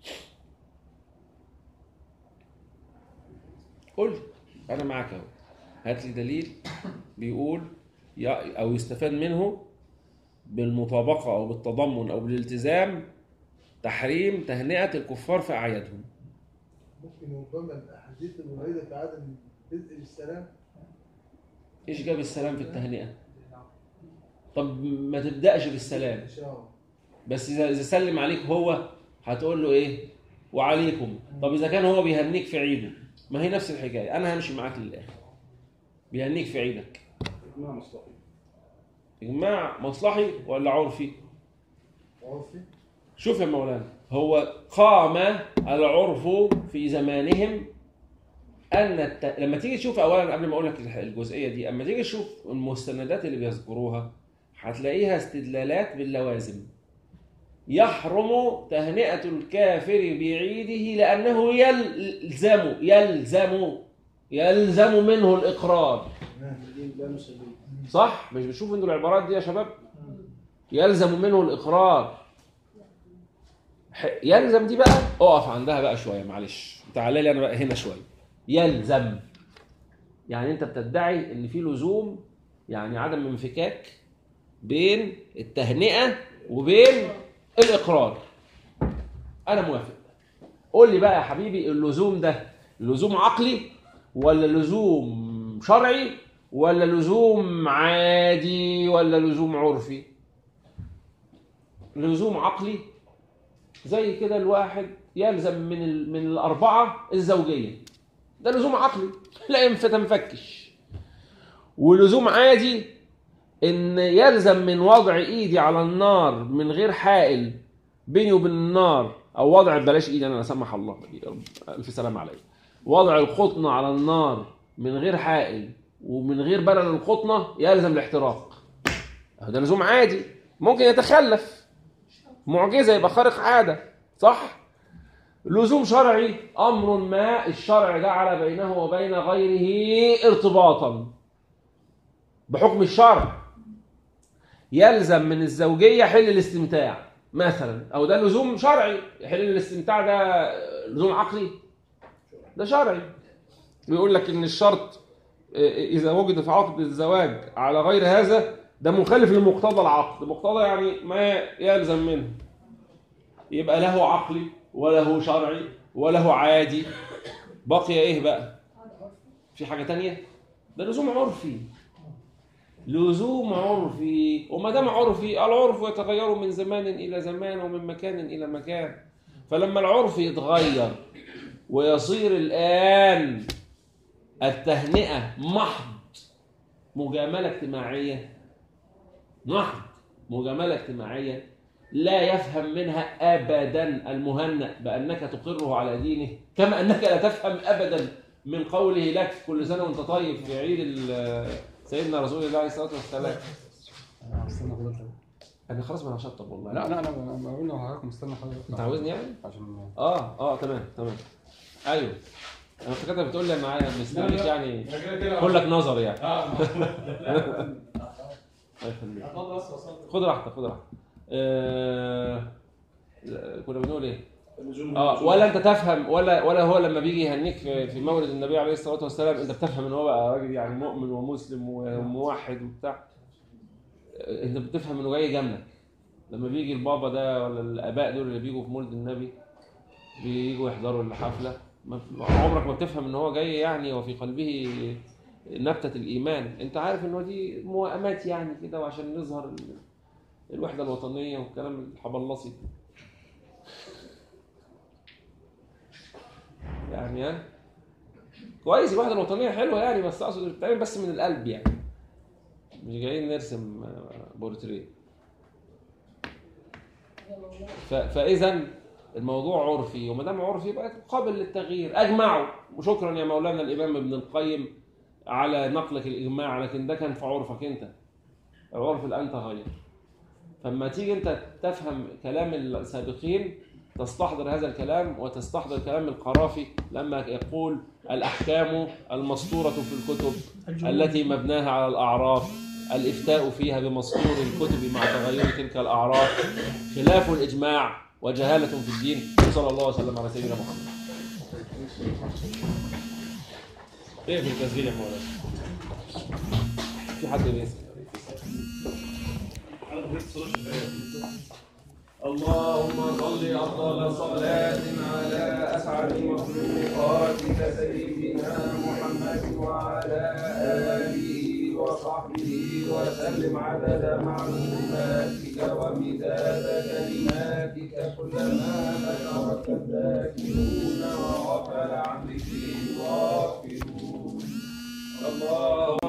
قول لي انا معاك اهو هات لي دليل بيقول يا- او يستفاد منه بالمطابقه او بالتضمن او بالالتزام تحريم تهنئه الكفار في اعيادهم
ممكن ربما الاحاديث الوارده في عدم بدء بالسلام
ايش جاب السلام في التهنئه طب ما تبداش بالسلام
ان شاء الله
بس اذا اذا سلم عليك هو هتقول له ايه وعليكم طب اذا كان هو بيهنيك في عيده ما هي نفس الحكايه انا همشي معاك للاخر بيهنيك في عيدك
إجماع مصلحي
اجماع مصلحي ولا عرفي
عرفي
شوف يا مولانا هو قام العرف في زمانهم ان الت... لما تيجي تشوف اولا قبل ما اقول لك الح- الجزئيه دي اما تيجي تشوف المستندات اللي بيذكروها هتلاقيها استدلالات باللوازم يحرم تهنئة الكافر بعيده لأنه يلزم يلزم يلزم منه الإقرار
لا مسلمين
صح مش بتشوف انتوا العبارات دي يا شباب يلزم منه الإقرار ح- يلزم دي بقى اقف عندها بقى شوية معلش تعالى لي أنا بقى هنا شوية يلزم يعني أنت بتدعي إن في لزوم يعني عدم انفكاك بين التهنئة وبين الإقرار أنا موافق قول لي بقى يا حبيبي اللزوم ده لزوم عقلي ولا لزوم شرعي ولا لزوم عادي ولا لزوم عرفي لزوم عقلي زي كده الواحد يلزم من ال... من الأربعة الزوجية ده لزوم عقلي لا ينف تنفكش ولزوم عادي ان يلزم من وضع ايدي على النار من غير حائل بيني وبين النار او وضع بلاش ايدي انا لا سمح الله الف سلام عليك وضع القطنه على النار من غير حائل ومن غير بلل القطنه يلزم الاحتراق أهو ده لزوم عادي ممكن يتخلف معجزه يبقى خارق عاده صح لزوم شرعي امر ما الشرع جعل بينه وبين غيره ارتباطا بحكم الشرع يلزم من الزوجيه حل الاستمتاع مثلا او ده لزوم شرعي حل الاستمتاع ده لزوم عقلي ده شرعي بيقول لك ان الشرط اذا وجد في عقد الزواج على غير هذا ده مخالف لمقتضى العقد مقتضى يعني ما يلزم منه يبقى له عقلي وله شرعي وله عادي بقي ايه بقى في حاجه تانية ده لزوم عرفي لزوم عرفي وما دام عرفي العرف يتغير من زمان الى زمان ومن مكان الى مكان فلما العرف يتغير ويصير الان التهنئه محض مجامله اجتماعيه محض مجامله اجتماعيه لا يفهم منها ابدا المهنأ بانك تقره على دينه كما انك لا تفهم ابدا من قوله لك كل سنه وانت طيب في عيد ال- سيدنا رسول الله عليه الصلاه والسلام
استنى حضرتك
انا خلاص ما انا هشطب والله
لا لا انا أنا بقول لحضرتك مستنى حضرتك
انت عاوزني يعني؟
عشان
اه اه تمام تمام ايوه انا افتكرتك بتقول لي معايا مستنيك
لا، لا.
يعني
أنا كده كده
كلك نظر يعني
اه
الله يخليك
اتفضل بس وصلت
خد راحتك خد راحتك آه... لا، كنا بنقول ايه؟
اللزوم
اه ولا انت تفهم ولا ولا هو لما بيجي يهنيك في, في مولد النبي عليه الصلاه والسلام انت بتفهم ان هو بقى راجل يعني مؤمن ومسلم وموحد وبتاع آه، انت بتفهم انه جاي جنبك لما بيجي البابا ده ولا الاباء دول اللي بيجوا في مولد النبي بيجوا يحضروا الحفله ما- عمرك ما بتفهم ان هو جاي يعني وفي قلبه نبتة الإيمان أنت عارف إن هو دي موائمات يعني كده وعشان نظهر ال- الوحدة الوطنية والكلام الحبلصي يعني ها كويس الوحدة الوطنية حلوة يعني بس أقصد بتتعمل بس من القلب يعني مش جايين نرسم آه، بورتريه ف- فاذا الموضوع عرفي وما دام عرفي يبقى قابل للتغيير اجمعوا وشكرا يا مولانا الامام ابن القيم على نقلك الاجماع لكن ده كان في عرفك انت العرف الان تغير فلما تيجي انت تفهم كلام السابقين تستحضر هذا الكلام وتستحضر كلام القرافي لما يقول الاحكام المسطوره في الكتب
الجمهور.
التي مبناها على الاعراف الافتاء فيها بمسطور الكتب مع تغير تلك الاعراف خلاف الاجماع وجهاله في الدين صلى الله وسلم على سيدنا محمد ايه في التسجيل يا مولانا في حد بيسال اللهم صل افضل صلاه على اسعد مخلوقاتك سيدنا محمد وعلى اله وصحبه وسلم عدد معلوماتك ومداد كلماتك كلما ذكرك الذاكرون وغفل عن ذكره الغافلون اللهم